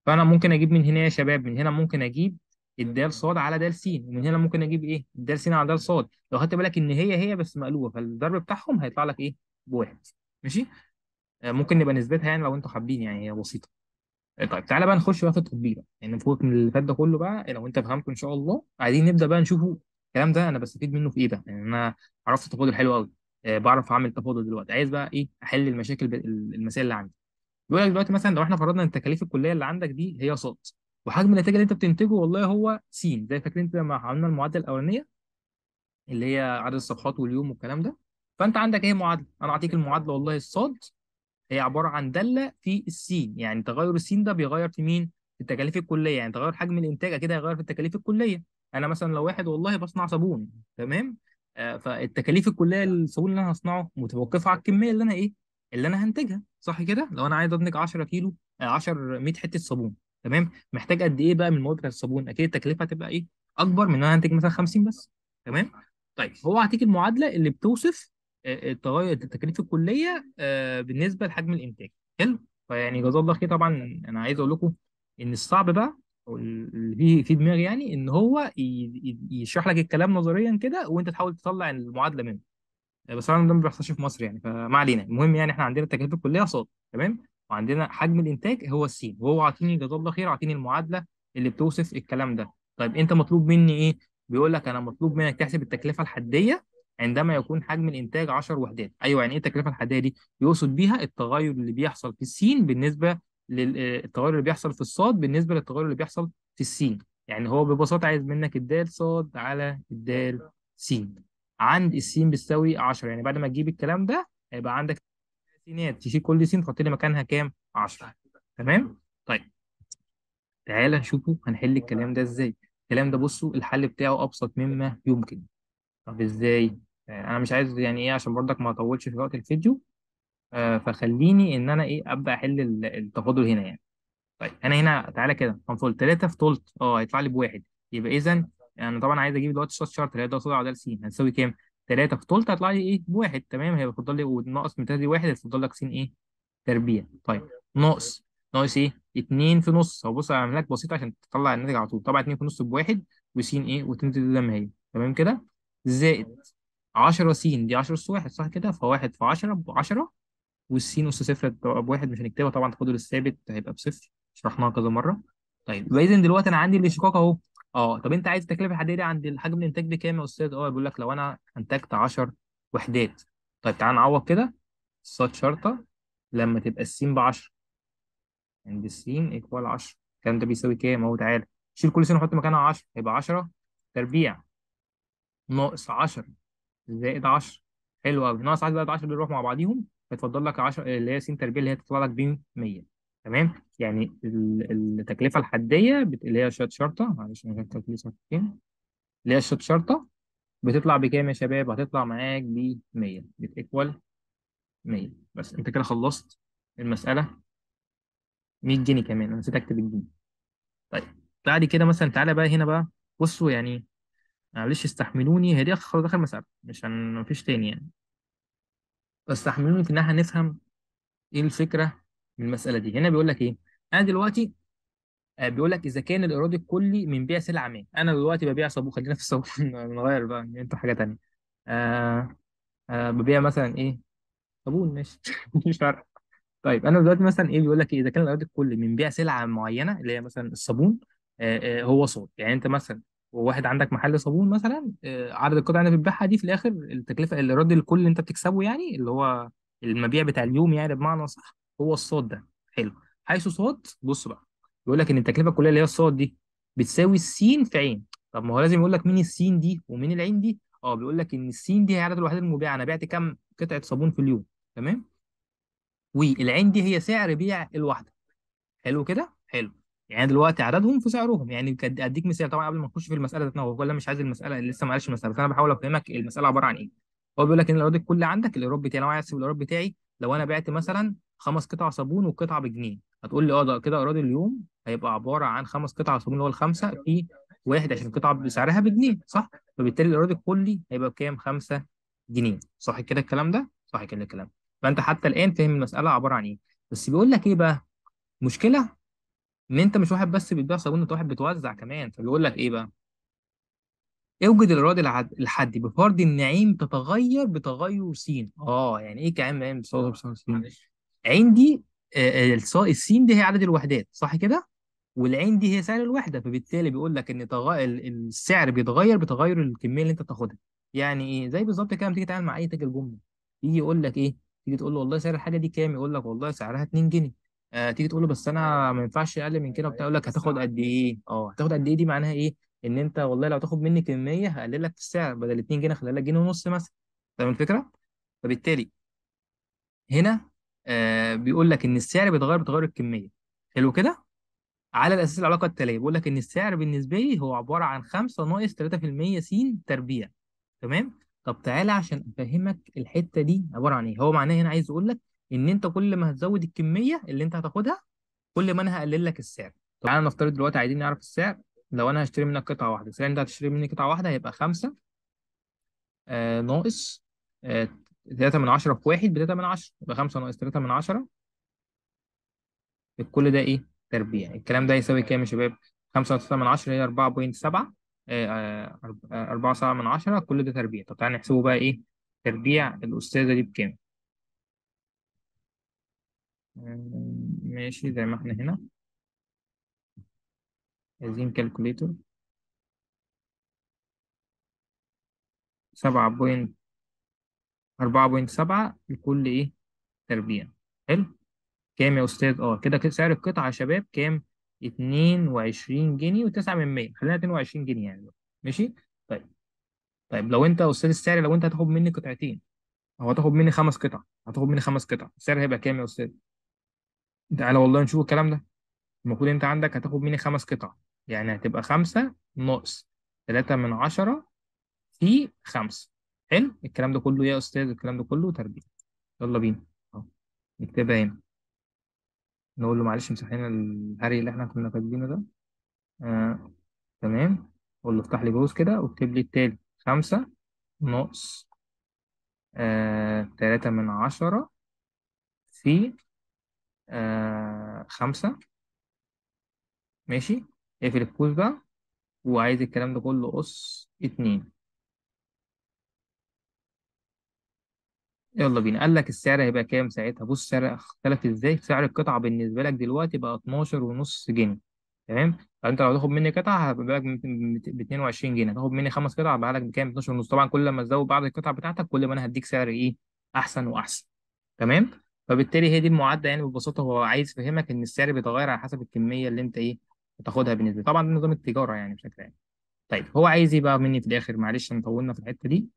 فانا ممكن اجيب من هنا يا شباب من هنا ممكن اجيب الدال صاد على دال س ومن هنا ممكن اجيب ايه الدال س على دال صاد لو خدت بالك ان هي هي بس مقلوبه فالضرب بتاعهم هيطلع لك ايه بواحد ماشي آه، ممكن نبقى نثبتها يعني لو انتوا حابين يعني هي بسيطه آه، طيب تعالى بقى نخش بقى في التطبيق بقى يعني فوق من اللي فات ده كله بقى لو انت فهمته ان شاء الله عايزين نبدا بقى نشوفه الكلام ده انا بستفيد منه في ايه بقى يعني انا عرفت التفاضل حلو قوي آه، بعرف اعمل تفاضل دلوقتي عايز بقى ايه احل المشاكل ب- المسائل اللي عندي بيقول لك دلوقتي مثلا لو احنا فرضنا ان التكاليف الكليه اللي عندك دي هي ص وحجم النتيجه اللي انت بتنتجه والله هو س زي فاكرين انت لما عملنا المعادله الاولانيه اللي هي عدد الصفحات واليوم والكلام ده فانت عندك ايه معادله انا اعطيك المعادله والله الصاد هي عباره عن داله في السين يعني تغير السين ده بيغير في مين في التكاليف الكليه يعني تغير حجم الانتاج اكيد هيغير في التكاليف الكليه انا مثلا لو واحد والله بصنع صابون تمام آه فالتكاليف الكليه للصابون اللي انا هصنعه متوقفه على الكميه اللي انا ايه اللي انا هنتجها صح كده لو انا عايز انتج 10 كيلو آه 10 100 حته صابون تمام محتاج قد ايه بقى من المواد بتاعت الصابون اكيد التكلفه هتبقى ايه اكبر من ان انا هنتج مثلا 50 بس تمام طيب هو هعطيك المعادله اللي بتوصف آه، التغير التكاليف الكليه آه، بالنسبه لحجم الانتاج حلو فيعني جزاه الله خير طبعا انا عايز اقول لكم ان الصعب بقى او اللي في في دماغي يعني ان هو ي- ي- يشرح لك الكلام نظريا كده وانت تحاول تطلع المعادله منه بس طبعا ده ما بيحصلش في مصر يعني فما علينا المهم يعني احنا عندنا التكاليف الكليه صاد تمام وعندنا حجم الانتاج هو السين وهو عاطيني جزاه الله خير عاطيني المعادله اللي بتوصف الكلام ده طيب انت مطلوب مني ايه بيقول لك انا مطلوب منك تحسب التكلفه الحديه عندما يكون حجم الانتاج 10 وحدات ايوه يعني ايه التكلفه الحديه دي يقصد بيها التغير اللي بيحصل في السين بالنسبه للتغير اللي بيحصل في الصاد بالنسبه للتغير اللي بيحصل في السين يعني هو ببساطه عايز منك الدال صاد على الدال سين عند السين بتساوي 10 يعني بعد ما تجيب الكلام ده هيبقى عندك سينات تشيل كل سين تحط لي مكانها كام 10 تمام طيب تعالى نشوفوا هنحل الكلام ده ازاي الكلام ده بصوا الحل بتاعه ابسط مما يمكن طب ازاي آه، انا مش عايز يعني ايه عشان برضك ما اطولش في وقت الفيديو آه، فخليني ان انا ايه ابدا احل ال- التفاضل هنا يعني طيب انا هنا تعالى كده هنفضل 3 في تلت اه هيطلع لي بواحد يبقى اذا انا طبعا عايز اجيب دلوقتي شرط شرط 3 قصاد عدد س هتساوي كام 3 في تلت هيطلع لي ايه بواحد تمام هيبقى فاضل لي وناقص من 3 دي واحد هيفضل لك س ايه تربيع طيب ناقص ناقص ايه 2 في نص هو بص هعمل لك بسيط عشان تطلع الناتج على طول طبعا 2 في نص بواحد وس ايه و2 دي زي ما هي تمام كده زائد 10 س دي 10 اس واحد صح كده فواحد في 10 ب 10 والسين أس صفر هتبقى بواحد مش هنكتبها طبعا تفاضل الثابت هيبقى بصفر شرحناها كذا مرة طيب يبقى إذا دلوقتي أنا عندي الاشتقاق أهو أه طب أنت عايز التكلفة الحديدية عند الحجم الإنتاج بكام يا أستاذ؟ أه بيقول لك لو أنا أنتجت 10 وحدات طيب تعال نعوض كده صاد شرطة لما تبقى السين ب 10 عند السين إيكوال 10 الكلام ده بيساوي كام أهو تعالى شيل كل سين وحط مكانها 10 يبقى 10 تربيع ناقص 10 زائد 10 حلو قوي ناقص 10 زائد 10 دول يروحوا مع بعضيهم هيتفضل لك 10 اللي هي س تربيع اللي هي تطلع لك ب 100 تمام يعني ال- التكلفه الحديه بت... اللي هي شرط شرطه معلش انا كاتب لي صفحتين اللي هي شرط شرطه بتطلع بكام يا شباب هتطلع معاك ب 100 بتيكوال 100 بس انت كده خلصت المساله 100 جنيه كمان انا نسيت اكتب الجنيه طيب بعد كده مثلا تعالى بقى هنا بقى بصوا يعني معلش استحملوني هي دي خلاص اخر مساله مش هن... مفيش تاني يعني استحملوني في ان احنا نفهم ايه الفكره من المساله دي هنا بيقول لك ايه انا دلوقتي آه، بيقول لك اذا كان الايراد الكلي من بيع سلعه ما انا دلوقتي ببيع صابون خلينا في الصابون نغير بقى انت حاجه تانية آه آه ببيع مثلا ايه صابون ماشي مش فارقه طيب انا دلوقتي مثلا ايه بيقول لك ايه اذا كان الايراد الكلي من بيع سلعه معينه اللي هي مثلا الصابون آه آه هو صاد يعني انت مثلا واحد عندك محل صابون مثلا آه عدد القطع اللي بتبيعها دي في الاخر التكلفه الايراد الكلي اللي انت بتكسبه يعني اللي هو المبيع بتاع اليوم يعني بمعنى صح هو الصاد ده حلو حيث صاد بص بقى بيقول لك ان التكلفه الكليه اللي هي الصاد دي بتساوي السين في عين طب ما هو لازم يقول لك مين السين دي ومين العين دي اه بيقول لك ان السين دي هي عدد الوحدات المبيعه انا بعت كام قطعه صابون في اليوم تمام والعين دي هي سعر بيع الواحده حلو كده حلو يعني دلوقتي عددهم في سعرهم يعني كد- اديك مثال طبعا قبل ما نخش في المساله ذات نفسها ولا مش عايز المساله لسه ما قالش المساله بس انا بحاول افهمك المساله عباره عن ايه هو بيقول لك ان الايراد الكلي عندك الايراد بتاعي لو عايز احسب الايراد بتاعي لو انا بعت مثلا خمس قطع صابون والقطعه بجنيه هتقول لي اه ده كده ايراد اليوم هيبقى عباره عن خمس قطع صابون اللي هو الخمسه في واحد عشان القطعه بسعرها بجنيه صح فبالتالي الايراد الكلي هيبقى بكام 5 جنيه صح كده الكلام ده صح كده الكلام فانت حتى الان فاهم المساله عباره عن ايه بس بيقول لك ايه بقى مشكله ان انت مش واحد بس بتبيع صابون انت واحد بتوزع كمان فبيقول لك ايه بقى اوجد الاراده العد- الحدي بفرض ان عين تتغير بتغير س اه يعني ايه كعين عين بتتغير بتغير س معلش عين دي آه، آه، الص- السين دي هي عدد الوحدات صح كده والعين دي هي سعر الوحده فبالتالي بيقول لك ان تغ... ال- السعر بيتغير بتغير الكميه اللي انت بتاخدها يعني ايه زي بالظبط كده لما تيجي تتعامل مع اي تاجر جمله يجي يقول لك ايه تيجي تقول له والله سعر الحاجه دي كام يقول لك والله سعرها 2 جنيه آه تيجي تقول له بس انا ما ينفعش اقل من كده وبتاع يقول لك هتاخد قد ايه اه هتاخد قد ايه دي معناها ايه ان انت والله لو تاخد مني كميه هقلل لك في السعر بدل 2 جنيه اخليها لك جنيه ونص مثلا فاهم الفكره فبالتالي هنا آه بيقول لك ان السعر بيتغير بتغير الكميه حلو كده على الاساس العلاقه التاليه بيقول لك ان السعر بالنسبه لي هو عباره عن 5 ناقص 3% س تربيع تمام طب تعالى عشان افهمك الحته دي عباره عن ايه هو معناه هنا عايز يقول لك ان انت كل ما هتزود الكميه اللي انت هتاخدها كل ما انا هقلل لك السعر طب تعالى نفترض دلوقتي عايزين نعرف السعر لو انا هشتري منك قطعه واحده السعر اللي انت هتشتري مني قطعه واحده هيبقى 5 آه ناقص آه 3 من 10 في 1 ب 3 من 10 يبقى 5 ناقص 3 من 10 كل ده ايه تربيع الكلام ده يساوي كام يا شباب 5 من 10 هي 4.7 4 7 من 10 كل ده تربيع طب تعالى نحسبه بقى ايه تربيع الأستاذة دي بكام آه، ماشي زي ما احنا هنا عايزين كالكوليتور 7.4.7 لكل ايه تربيع حلو كام يا أستاذ اه كده كده سعر القطعة يا شباب كام 22 جنيه و9 من 100 خلينا 22 جنيه يعني ماشي طيب طيب لو انت يا أستاذ السعر لو انت هتاخد مني قطعتين هو هتاخد مني خمس قطع هتاخد مني خمس قطع السعر هيبقى كام يا استاذ تعالى والله نشوف الكلام ده المفروض انت عندك هتاخد مني خمس قطع يعني هتبقى خمسة ناقص تلاتة من عشرة في خمسة حلو الكلام ده كله يا استاذ الكلام ده كله تربيع يلا بينا اهو نكتبها هنا نقول له معلش امسح لنا الهري اللي احنا كنا كاتبينه ده آه. تمام قول له افتح لي جوز كده واكتب لي التالي خمسة ناقص آه. تلاتة من عشرة في آه. خمسة ماشي اقفل القوس ده وعايز الكلام ده كله أس اتنين يلا بينا قال لك السعر هيبقى كام ساعتها بص السعر اختلف ازاي سعر القطعة بالنسبة لك دلوقتي بقى 12 ونص جنيه تمام فانت لو تاخد مني قطعة هبقى لك ب 22 جنيه تاخد مني خمس قطع هبقى لك بكام 12 ونص طبعا كل ما تزود بعض القطع بتاعتك كل ما انا هديك سعر ايه احسن واحسن تمام فبالتالي هي دي المعادلة يعني ببساطة هو عايز يفهمك ان السعر بيتغير على حسب الكمية اللي انت ايه بتاخدها بالنسبة طبعا ده نظام التجارة يعني بشكل عام طيب هو عايز ايه بقى مني في الاخر معلش انا طولنا في الحته دي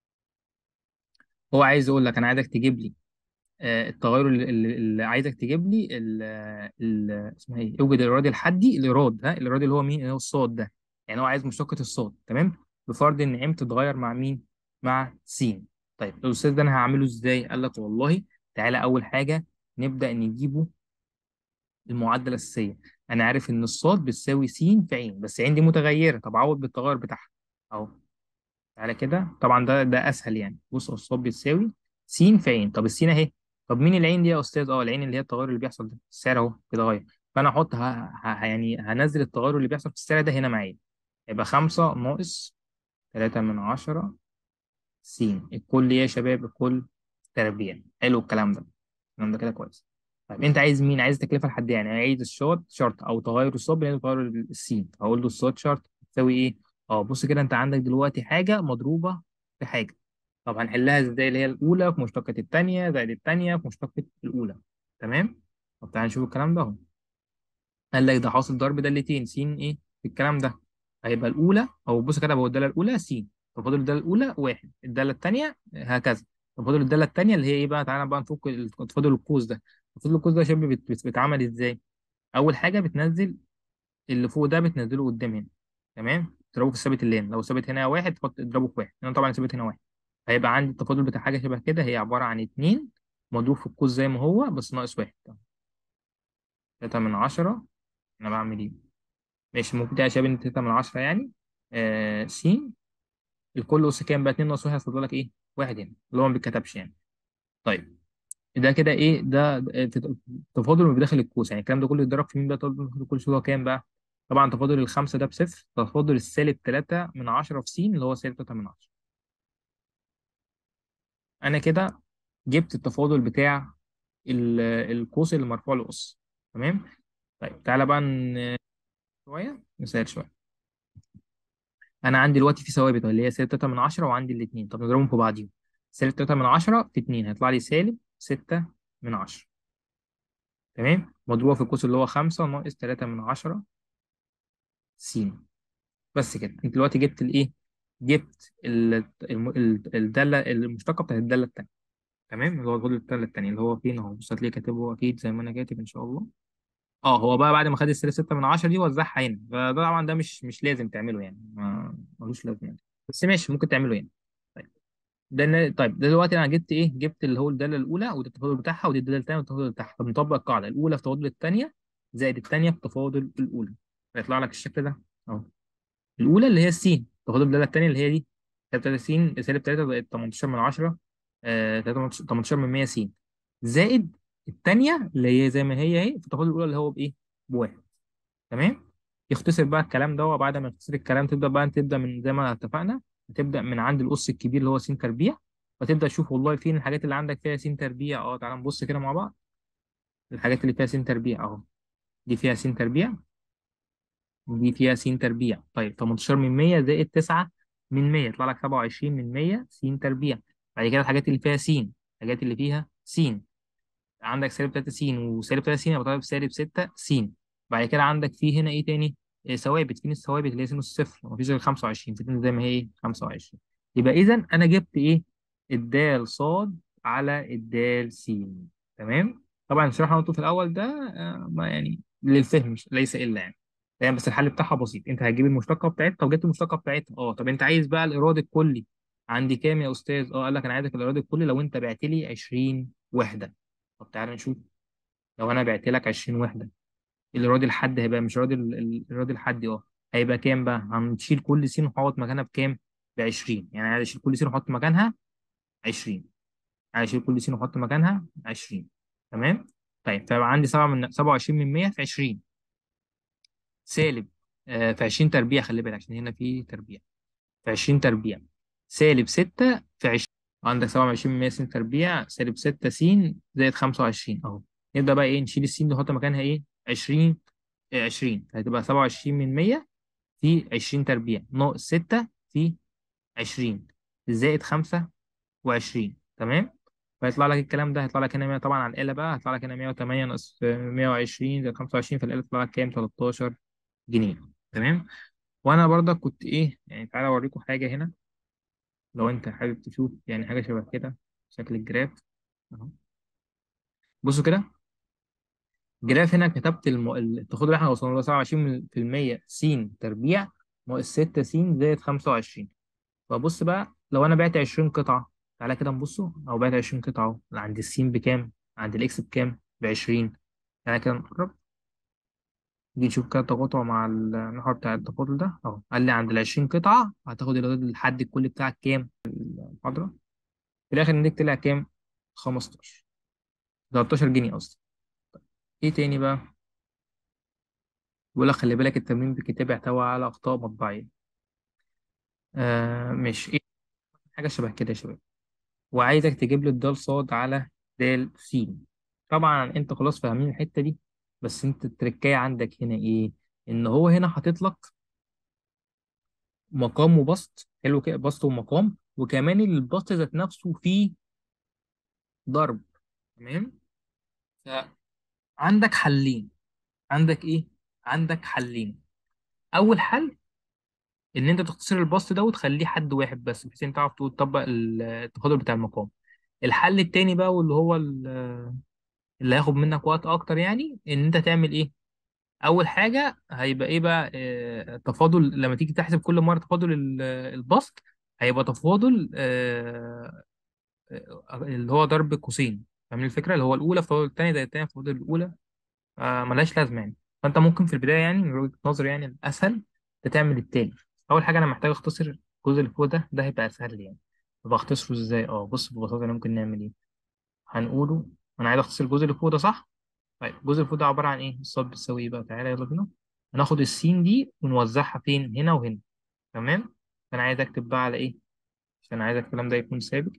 هو عايز يقول لك انا عايزك تجيب لي آه، التغير اللي, اللي اللي عايزك تجيب لي ال ال اسمها ايه اوجد الايراد الحدي الايراد ها الايراد اللي هو مين اللي هو الصاد ده يعني هو عايز مشتقة الصاد تمام بفرض ان ام تتغير مع مين مع س طيب الاستاذ ده انا هعمله ازاي قال لك والله تعالى اول حاجه نبدا نجيبه المعادله الاساسيه انا عارف ان الصاد بتساوي س في عين بس عين دي متغيره طب عوض بالتغير بتاعها اهو على كده طبعا ده ده اسهل يعني بص الصاد بتساوي س في عين طب السين اهي طب مين العين دي يا استاذ اه العين اللي هي التغير اللي بيحصل ده السعر اهو بيتغير فانا احط ه... ه... يعني هنزل التغير اللي بيحصل في السعر ده هنا معايا يبقى 5 ناقص 3 من 10 س الكل يا شباب الكل تربيع حلو الكلام ده الكلام ده كده كويس طيب انت عايز مين عايز تكلفه الحد يعني عايز الشورت شرط او تغير الصاد بين تغير السين هقول له الصاد شرط تساوي ايه اه بص كده انت عندك دلوقتي حاجه مضروبه في حاجه طب هنحلها ازاي اللي هي الاولى في مشتقة الثانيه زائد الثانيه في مشتقة الاولى تمام طب تعالى نشوف الكلام ده اهو قال لك ده حاصل ضرب دالتين س ايه في الكلام ده هيبقى الاولى او بص كده هو الداله الاولى س طب فاضل الداله الاولى واحد الداله الثانيه هكذا طب فاضل الداله الثانيه اللي هي ايه بقى تعالى بقى نفك ال- فاضل القوس ده فاضل القوس ده يا شباب بت- بت- بيتعمل ازاي اول حاجه بتنزل اللي فوق ده بتنزله قدام هنا تمام تضربه في الثابت اللي هنا لو الثابت هنا واحد تحط تضربه في واحد هنا طبعا الثابت هنا واحد هيبقى عندي التفاضل بتاع حاجه شبه كده هي عباره عن اتنين مضروب في القوس زي ما هو بس ناقص واحد تلاتة من عشرة انا بعمل ايه ماشي ممكن يا شباب ان تلاتة من عشرة يعني آه س الكل أس كام بقى اتنين ناقص واحد هيفضل لك ايه واحد هنا اللي هو ما بيتكتبش يعني طيب ده كده ايه ده ده تت- تفاضل من بداخل القوس يعني الكلام ده كله يتضرب في مين بقى تفاضل من بداخل القوس هو كام بقى طبعا تفاضل الخمسة ده بصفر تفاضل السالب 3 من 10 في س اللي هو سالب 3 من 10 انا كده جبت التفاضل بتاع ال- القوس اللي مرفوع لأس تمام طيب تعالى بقى ن- شوية نسهل شوية انا عندي دلوقتي في ثوابت اللي هي سالب 3 من 10 وعندي الاثنين طب نضربهم في بعضيهم سالب 3 من 10 في 2 هيطلع لي سالب 6 من 10 تمام مضروبة في القوس اللي هو 5 ناقص 3 من 10 س بس كده انت دلوقتي جبت الايه جبت ال- الم- ال- الداله المشتقه بتاعت الداله الثانيه تمام اللي هو الفاضل الداله الثانيه اللي هو فين اهو بص هتلاقيه كاتبه اكيد زي ما انا كاتب ان شاء الله اه هو بقى بعد ما خد السالب 6 من 10 دي وزعها هنا فده طبعا ده مش مش لازم تعمله يعني ما ملوش لازمه يعني بس ماشي ممكن تعمله يعني طيب ده ن- طيب ده دلوقتي انا جبت ايه جبت اللي هو الداله الاولى وده التفاضل بتاعها ودي الداله الثانيه والتفاضل بتاعها فبنطبق القاعده الاولى في تفاضل الثانيه زائد الثانيه في تفاضل الاولى فيطلع لك الشكل ده اهو الاولى اللي هي السين تاخد الداله الثانيه اللي هي دي سالب 3 س سالب 3 بقت 18 من 10 آه 18 من 100 س زائد الثانيه اللي هي زي ما هي اهي فتاخد الاولى اللي هو بايه بواحد تمام يختصر بقى الكلام ده وبعد ما يختصر الكلام تبدا بقى انت تبدا من زي ما اتفقنا تبدا من عند القص الكبير اللي هو س تربيع فتبدا تشوف والله فين الحاجات اللي عندك فيها س تربيع اه تعال نبص كده مع بعض الحاجات اللي فيها س تربيع اهو دي فيها س تربيع دي فيها س تربيع طيب 18 من 100 زائد 9 من 100 يطلع لك 27 من 100 س تربيع بعد كده الحاجات اللي فيها س الحاجات اللي فيها س عندك سالب 3 س وسالب 3 س يبقى طالب سالب 6 س بعد كده عندك في هنا ايه تاني إيه ثوابت فين الثوابت اللي هي سين الصفر مفيش غير 25 فتنة زي ما هي ايه 25 يبقى اذا انا جبت ايه الدال صاد على الدال س تمام طبعا الشرح اللي أنا قلته في الاول ده آه، ما يعني للفهم مش- ليس الا يعني تمام بس الحل بتاعها بسيط انت هتجيب المشتقه بتاعتها طب جبت المشتقه بتاعتها اه طب انت عايز بقى الايراد الكلي عندي كام يا استاذ اه قال لك انا عايزك الايراد الكلي لو انت بعت لي 20 وحده طب تعالى نشوف لو انا بعت لك 20 وحده الايراد الحد هيبقى مش راضي ال- ال- الايراد الحدي اه هيبقى كام بقى هنشيل كل س ونحط مكانها بكام ب 20 يعني عايز اشيل كل س ونحط مكانها 20 عايز اشيل كل س ونحط مكانها 20 تمام طيب فيبقى عندي 7 من 27 من 100 في 20 سالب آه في 20 تربيع خلي بالك عشان هنا في تربيع في 20 تربيع سالب 6 في 20 عندك 27 من 100 س تربيع سالب 6 س زائد 25 اهو نبدأ بقى ايه نشيل السين نحط مكانها ايه 20 آه، 20 هتبقى 27 من 100 في 20 تربيع ناقص 6 في 20 زائد 25 تمام فيطلع لك الكلام ده هيطلع لك هنا 100 طبعا على الآلة بقى هيطلع لك هنا 108 ناقص 120 زائد 25 فالآلة تطلع لك كام 13 جنيه تمام وانا برضك كنت ايه يعني تعالى اوريكم حاجه هنا لو انت حابب تشوف يعني حاجه شبه كده شكل الجراف اهو بصوا كده جراف هنا كتبت الم... التخاطب اللي احنا وصلنا له 27% س تربيع ناقص 6 س زائد 25 فبص بقى لو انا بعت 20 قطعه تعالى كده نبصوا او بعت 20 قطعه اهو عند السين بكام عند الاكس بكام ب 20 تعالى كده نقرب نيجي نشوف كده التقاطع مع المحور بتاع التفاضل ده اهو قال لي عند ال 20 قطعه هتاخد العدد الحد الكلي بتاعك كام المحاضره في الاخر النتيجه طلع كام 15 13 جنيه قصدي ايه تاني بقى بيقول لك خلي بالك التمرين بالكتاب يحتوي على اخطاء مطبعيه آه مش ايه حاجه شبه كده يا شباب وعايزك تجيب لي الدال صاد على دال س طبعا انت خلاص فاهمين الحته دي بس انت التركية عندك هنا ايه ان هو هنا حاطط لك مقام وبسط حلو كده بسط ومقام وكمان البسط ذات نفسه فيه ضرب تمام فعندك حلين عندك ايه عندك حلين اول حل ان انت تختصر البسط ده وتخليه حد واحد بس بحيث انت تعرف تطبق ال- التفاضل بتاع المقام الحل التاني بقى واللي هو ال- اللي هياخد منك وقت اكتر يعني ان انت تعمل ايه اول حاجه هيبقى ايه بقى آه، تفاضل لما تيجي تحسب كل مره تفاضل ال- البسط هيبقى تفاضل آه، آه، اللي هو ضرب قوسين فاهمين الفكره اللي هو الاولى في تفاضل الثانيه زي الثانيه في تفاضل الاولى آه، ملهاش لازمه يعني فانت ممكن في البدايه يعني من وجهه نظري يعني الاسهل تعمل التاني اول حاجه انا محتاج اختصر الجزء اللي فوق ده ده هيبقى اسهل لي يعني طب اختصره ازاي اه بص ببساطه أنا ممكن نعمل ايه هنقوله انا عايز اختصر الجزء اللي فوق ده صح طيب الجزء اللي فوق ده عباره عن ايه الصاد بتساوي ايه بقى تعالى يلا بينا هناخد السين دي ونوزعها فين هنا وهنا تمام فانا عايز اكتب بقى على ايه عشان عايز الكلام ده يكون ثابت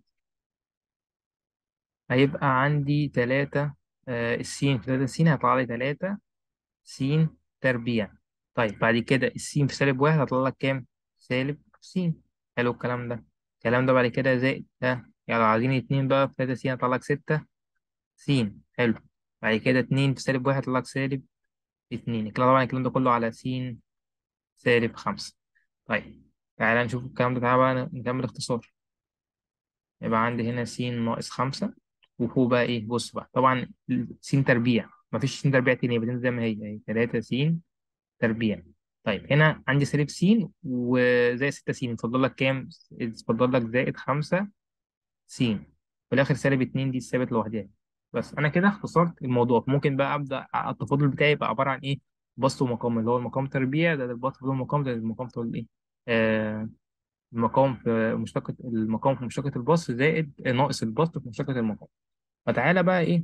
هيبقى عندي تلاتة آه السين في تلاتة سين هيطلع لي تلاتة سين تربيع طيب بعد كده السين في سالب واحد هيطلع لك كام؟ سالب سين حلو الكلام ده الكلام ده بعد كده زائد ده يعني لو عايزين اتنين بقى في تلاتة سين هيطلع لك ستة سين حلو بعد كده اتنين في سالب واحد هيطلع لك سالب اتنين الكلام طبعا الكلام ده كله على سين سالب خمسة طيب تعالى نشوف الكلام ده تعالى بقى نكمل اختصار يبقى عندي هنا س ناقص خمسة وفوق بقى إيه بص بقى طبعا س تربيع مفيش س تربيع تاني يبقى تنزل زي ما هي أهي تلاتة س تربيع طيب هنا عندي سالب س وزي ستة س اتفضل لك كام؟ اتفضل لك زائد خمسة س في الآخر سالب اتنين دي الثابت لوحدها بس أنا كده اختصرت الموضوع ممكن بقى أبدأ التفاضل بتاعي يبقى عبارة عن إيه؟ بسط ومقام اللي هو المقام تربيع ده البسط في المقام ده المقام تقول إيه؟ آه المقام في مشتقة المقام في مشتقة البسط زائد ناقص البسط في مشتقة المقام فتعالى بقى ايه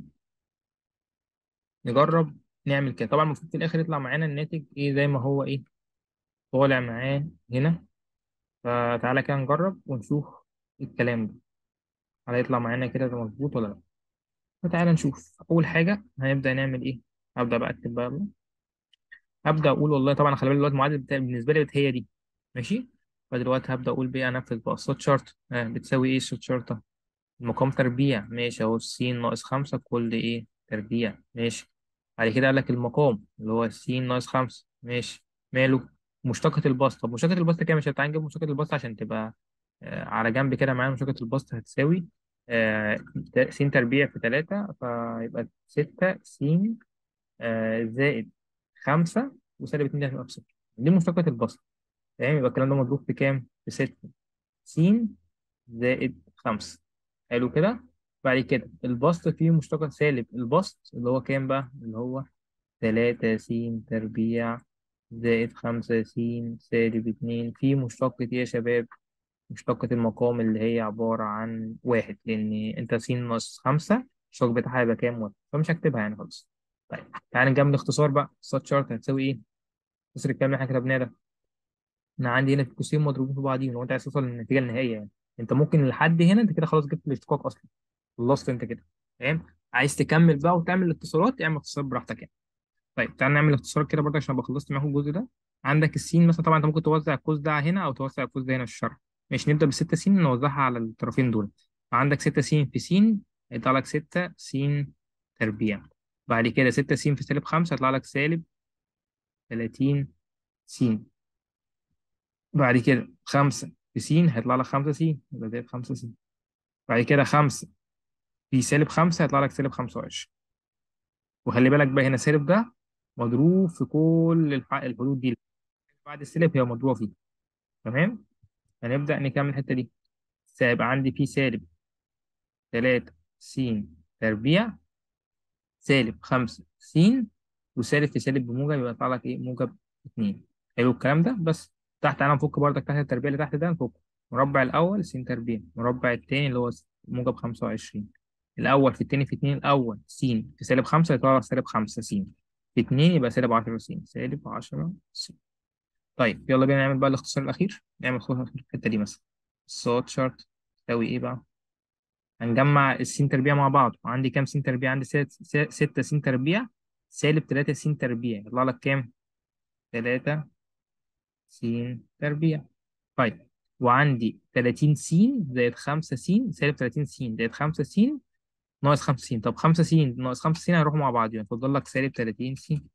نجرب نعمل كده طبعا المفروض في الاخر يطلع معانا الناتج ايه زي ما هو ايه طالع معاه هنا فتعالى كده نجرب ونشوف الكلام ده هل هيطلع معانا كده ده مظبوط ولا لا فتعالى نشوف اول حاجة هنبدأ نعمل ايه هبدأ بقى اكتب بقى يلا. هبدأ اقول والله طبعا خلي بالك دلوقتي المعادلة بتاعي بالنسبة لي هي دي ماشي فدلوقتي هبدأ اقول بقى انفذ بقى السات شارت آه بتساوي ايه السات شارت المقام تربيع ماشي اهو س ناقص خمسة كل ايه تربيع ماشي بعد كده قال لك المقام اللي هو س ناقص خمسة ماشي ماله مشتقة البسط طب مشتقة البسط كده مش هتعالى نجيب مشتقة البسط عشان تبقى آه على جنب كده معانا مشتقة البسط هتساوي آه س تربيع في تلاتة فيبقى ستة س آه زائد خمسة وسالب اتنين دي هتبقى بصفر دي مشتقة البسط تمام يبقى الكلام ده مضروب في كام؟ في ستة س زائد خمسة حلو كده بعد كده البسط فيه مشتقة سالب البسط اللي هو كام بقى اللي هو تلاتة س تربيع زائد خمسة س سالب اتنين في مشتقة ايه يا شباب مشتقة المقام اللي هي عبارة عن واحد لأن أنت س ناقص خمسة الشق بتاعها هيبقى كام واحد فمش هكتبها يعني خالص طيب تعالى نكمل الاختصار بقى السات شارت هتساوي ايه؟ نصر الكلام اللي احنا كتبناه ده أنا عندي هنا في قوسين مضروبين في بعضيهم لو أنت عايز توصل للنتيجة النهائية يعني أنت ممكن لحد هنا أنت كده خلاص جبت الاشتقاق أصلا خلصت أنت كده فاهم؟ عايز تكمل بقى وتعمل الاختصارات اعمل اختصار براحتك يعني طيب تعال نعمل اختصار كده برضه عشان ابقى خلصت معاكم الجزء ده عندك السين مثلا طبعا انت ممكن توزع القوس ده هنا او توزع القوس ده هنا في الشرح مش نبدا بالستة سين نوزعها على الطرفين دول عندك ستة سين في سين هيطلع لك ستة سين تربيع بعد كده ستة سين في سالب خمسة هيطلع لك سالب تلاتين سين بعد كده خمسة في سين هيطلع لك خمسة سين يبقى زائد خمسة سين بعد كده خمسة في سالب خمسة هيطلع لك سالب خمسة وعشرين وخلي بالك بقى هنا سالب ده مضروب في كل الح- الحدود دي بعد السالب هي مضروبة فيه تمام هنبدأ نكمل الحتة دي هيبقى عندي في سالب تلاتة س تربيع سالب خمسة س وسالب في سالب بموجب يبقى يطلع لك ايه موجب اتنين حلو الكلام ده بس تحت تعالى نفك برضك تحت التربيع اللي تحت ده نفك مربع الأول س تربيع مربع التاني اللي هو موجب خمسة وعشرين الأول في التاني في اتنين الأول س في سالب خمسة يطلع لك سالب خمسة س في اتنين يبقى سالب عشرة س سالب عشرة س طيب يلا بينا نعمل بقى الاختصار الأخير نعمل الاختصار الأخير في الحتة دي مثلا الصوت شارت تساوي إيه بقى؟ هنجمع السين تربيع مع بعض عندي كام سين تربيع؟ عندي ست- س- ستة سين تربيع سالب تلاتة سين تربيع يطلع لك كام؟ تلاتة سين تربيع طيب وعندي تلاتين سين زائد خمسة سين سالب تلاتين سين زائد خمسة سين ناقص خمسة سين طب خمسة سين ناقص خمسة سين هيروحوا مع بعض يعني فضل لك سالب تلاتين سين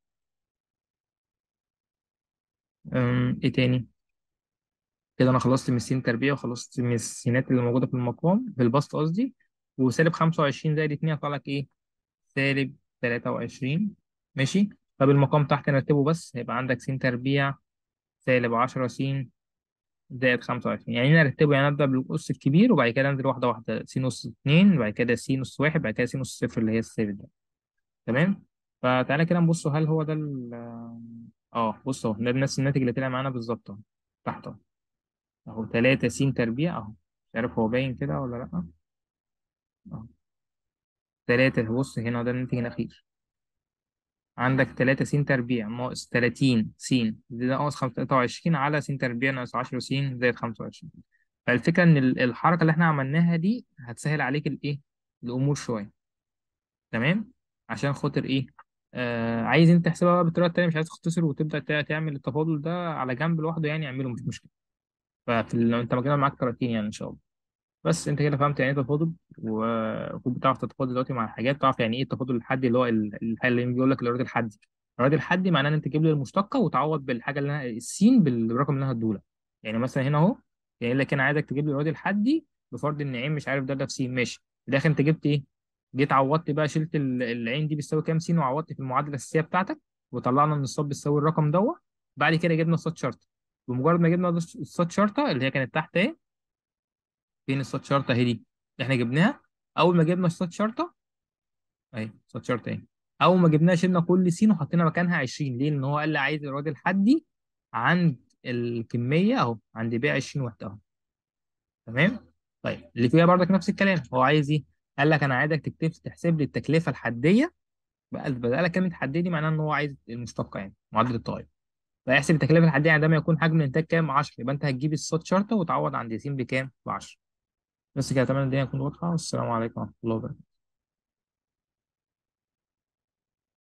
أم، ايه تاني؟ كده انا خلصت من السين تربيع وخلصت من السينات اللي موجوده في المقام في البسط قصدي وسالب 25 زائد 2 هيطلع لك ايه سالب 23 ماشي طب المقام تحت نرتبه بس هيبقى عندك س تربيع سالب 10 س زائد 25 يعني نرتبه يعني ابدا بالقص الكبير وبعد كده انزل واحده واحده س نص 2 بعد كده س نص 1 بعد كده س نص 0 اللي هي الثابت ده تمام فتعالى كده نبص هل هو ده ال اه بص اهو ده نفس الناتج اللي طلع معانا بالظبط اهو تحت اهو اهو 3 س تربيع اهو مش عارف هو باين كده ولا لا اهو 3 بص هنا ده الناتج الأخير عندك 3 س تربيع ناقص 30 س ده ناقص 23 على س تربيع ناقص 10 س زائد 25 فالفكرة إن ال- الحركة اللي إحنا عملناها دي هتسهل عليك الإيه الأمور شوية تمام عشان خاطر إيه آه عايز أنت تحسبها بقى بالطريقة التانية مش عايز تختصر وتبدأ تع- تعمل التفاضل ده على جنب لوحده يعني اعمله مش مشكلة ففي ال- لو أنت مجمع معاك طريقتين يعني إن شاء الله بس انت كده فهمت يعني ايه تفاضل وكنت بتعرف تتفاضل دلوقتي مع حاجات تعرف يعني ايه التفاضل الحدي اللي هو ال- الحاجه اللي بيقول لك الايراد الحدي الايراد الحدي معناه ان انت تجيب لي المشتقه وتعوض بالحاجه اللي انا السين بالرقم اللي انا هديهولك يعني مثلا هنا اهو يعني لك انا عايزك تجيب لي الايراد الحدي بفرض ان عين مش عارف ده ده في سين ماشي في الاخر انت جبت ايه جيت عوضت بقى شلت ال- العين دي بتساوي كام سين وعوضت في المعادله الاساسيه بتاعتك وطلعنا ان الصاد بتساوي الرقم دوت بعد كده جبنا الصاد شرطه بمجرد ما جبنا الصاد شرطه اللي هي كانت تحت ايه فين الصاد شرطه اهي دي احنا جبناها اول ما جبنا الصاد شرطه اهي صاد شرطه اهي اول ما جبناها شلنا كل سين وحطينا مكانها 20 ليه؟ لان هو قال لي عايز الراجل حدي عند الكميه اهو عند بيع 20 وحده اهو تمام طيب اللي فيها برضك نفس الكلام هو عايز ايه؟ قال لك انا عايزك تكتب تحسب لي التكلفه الحديه بقى بدل كلمه حديه دي معناها ان هو عايز المشتقه يعني معادله التغير فيحسب التكلفه الحديه عندما يكون حجم الانتاج كام 10 يبقى انت هتجيب الصاد شرطه وتعوض عند س بكام ب 10 بس كده تمام الدنيا تكون واضحه والسلام عليكم ورحمه الله وبركاته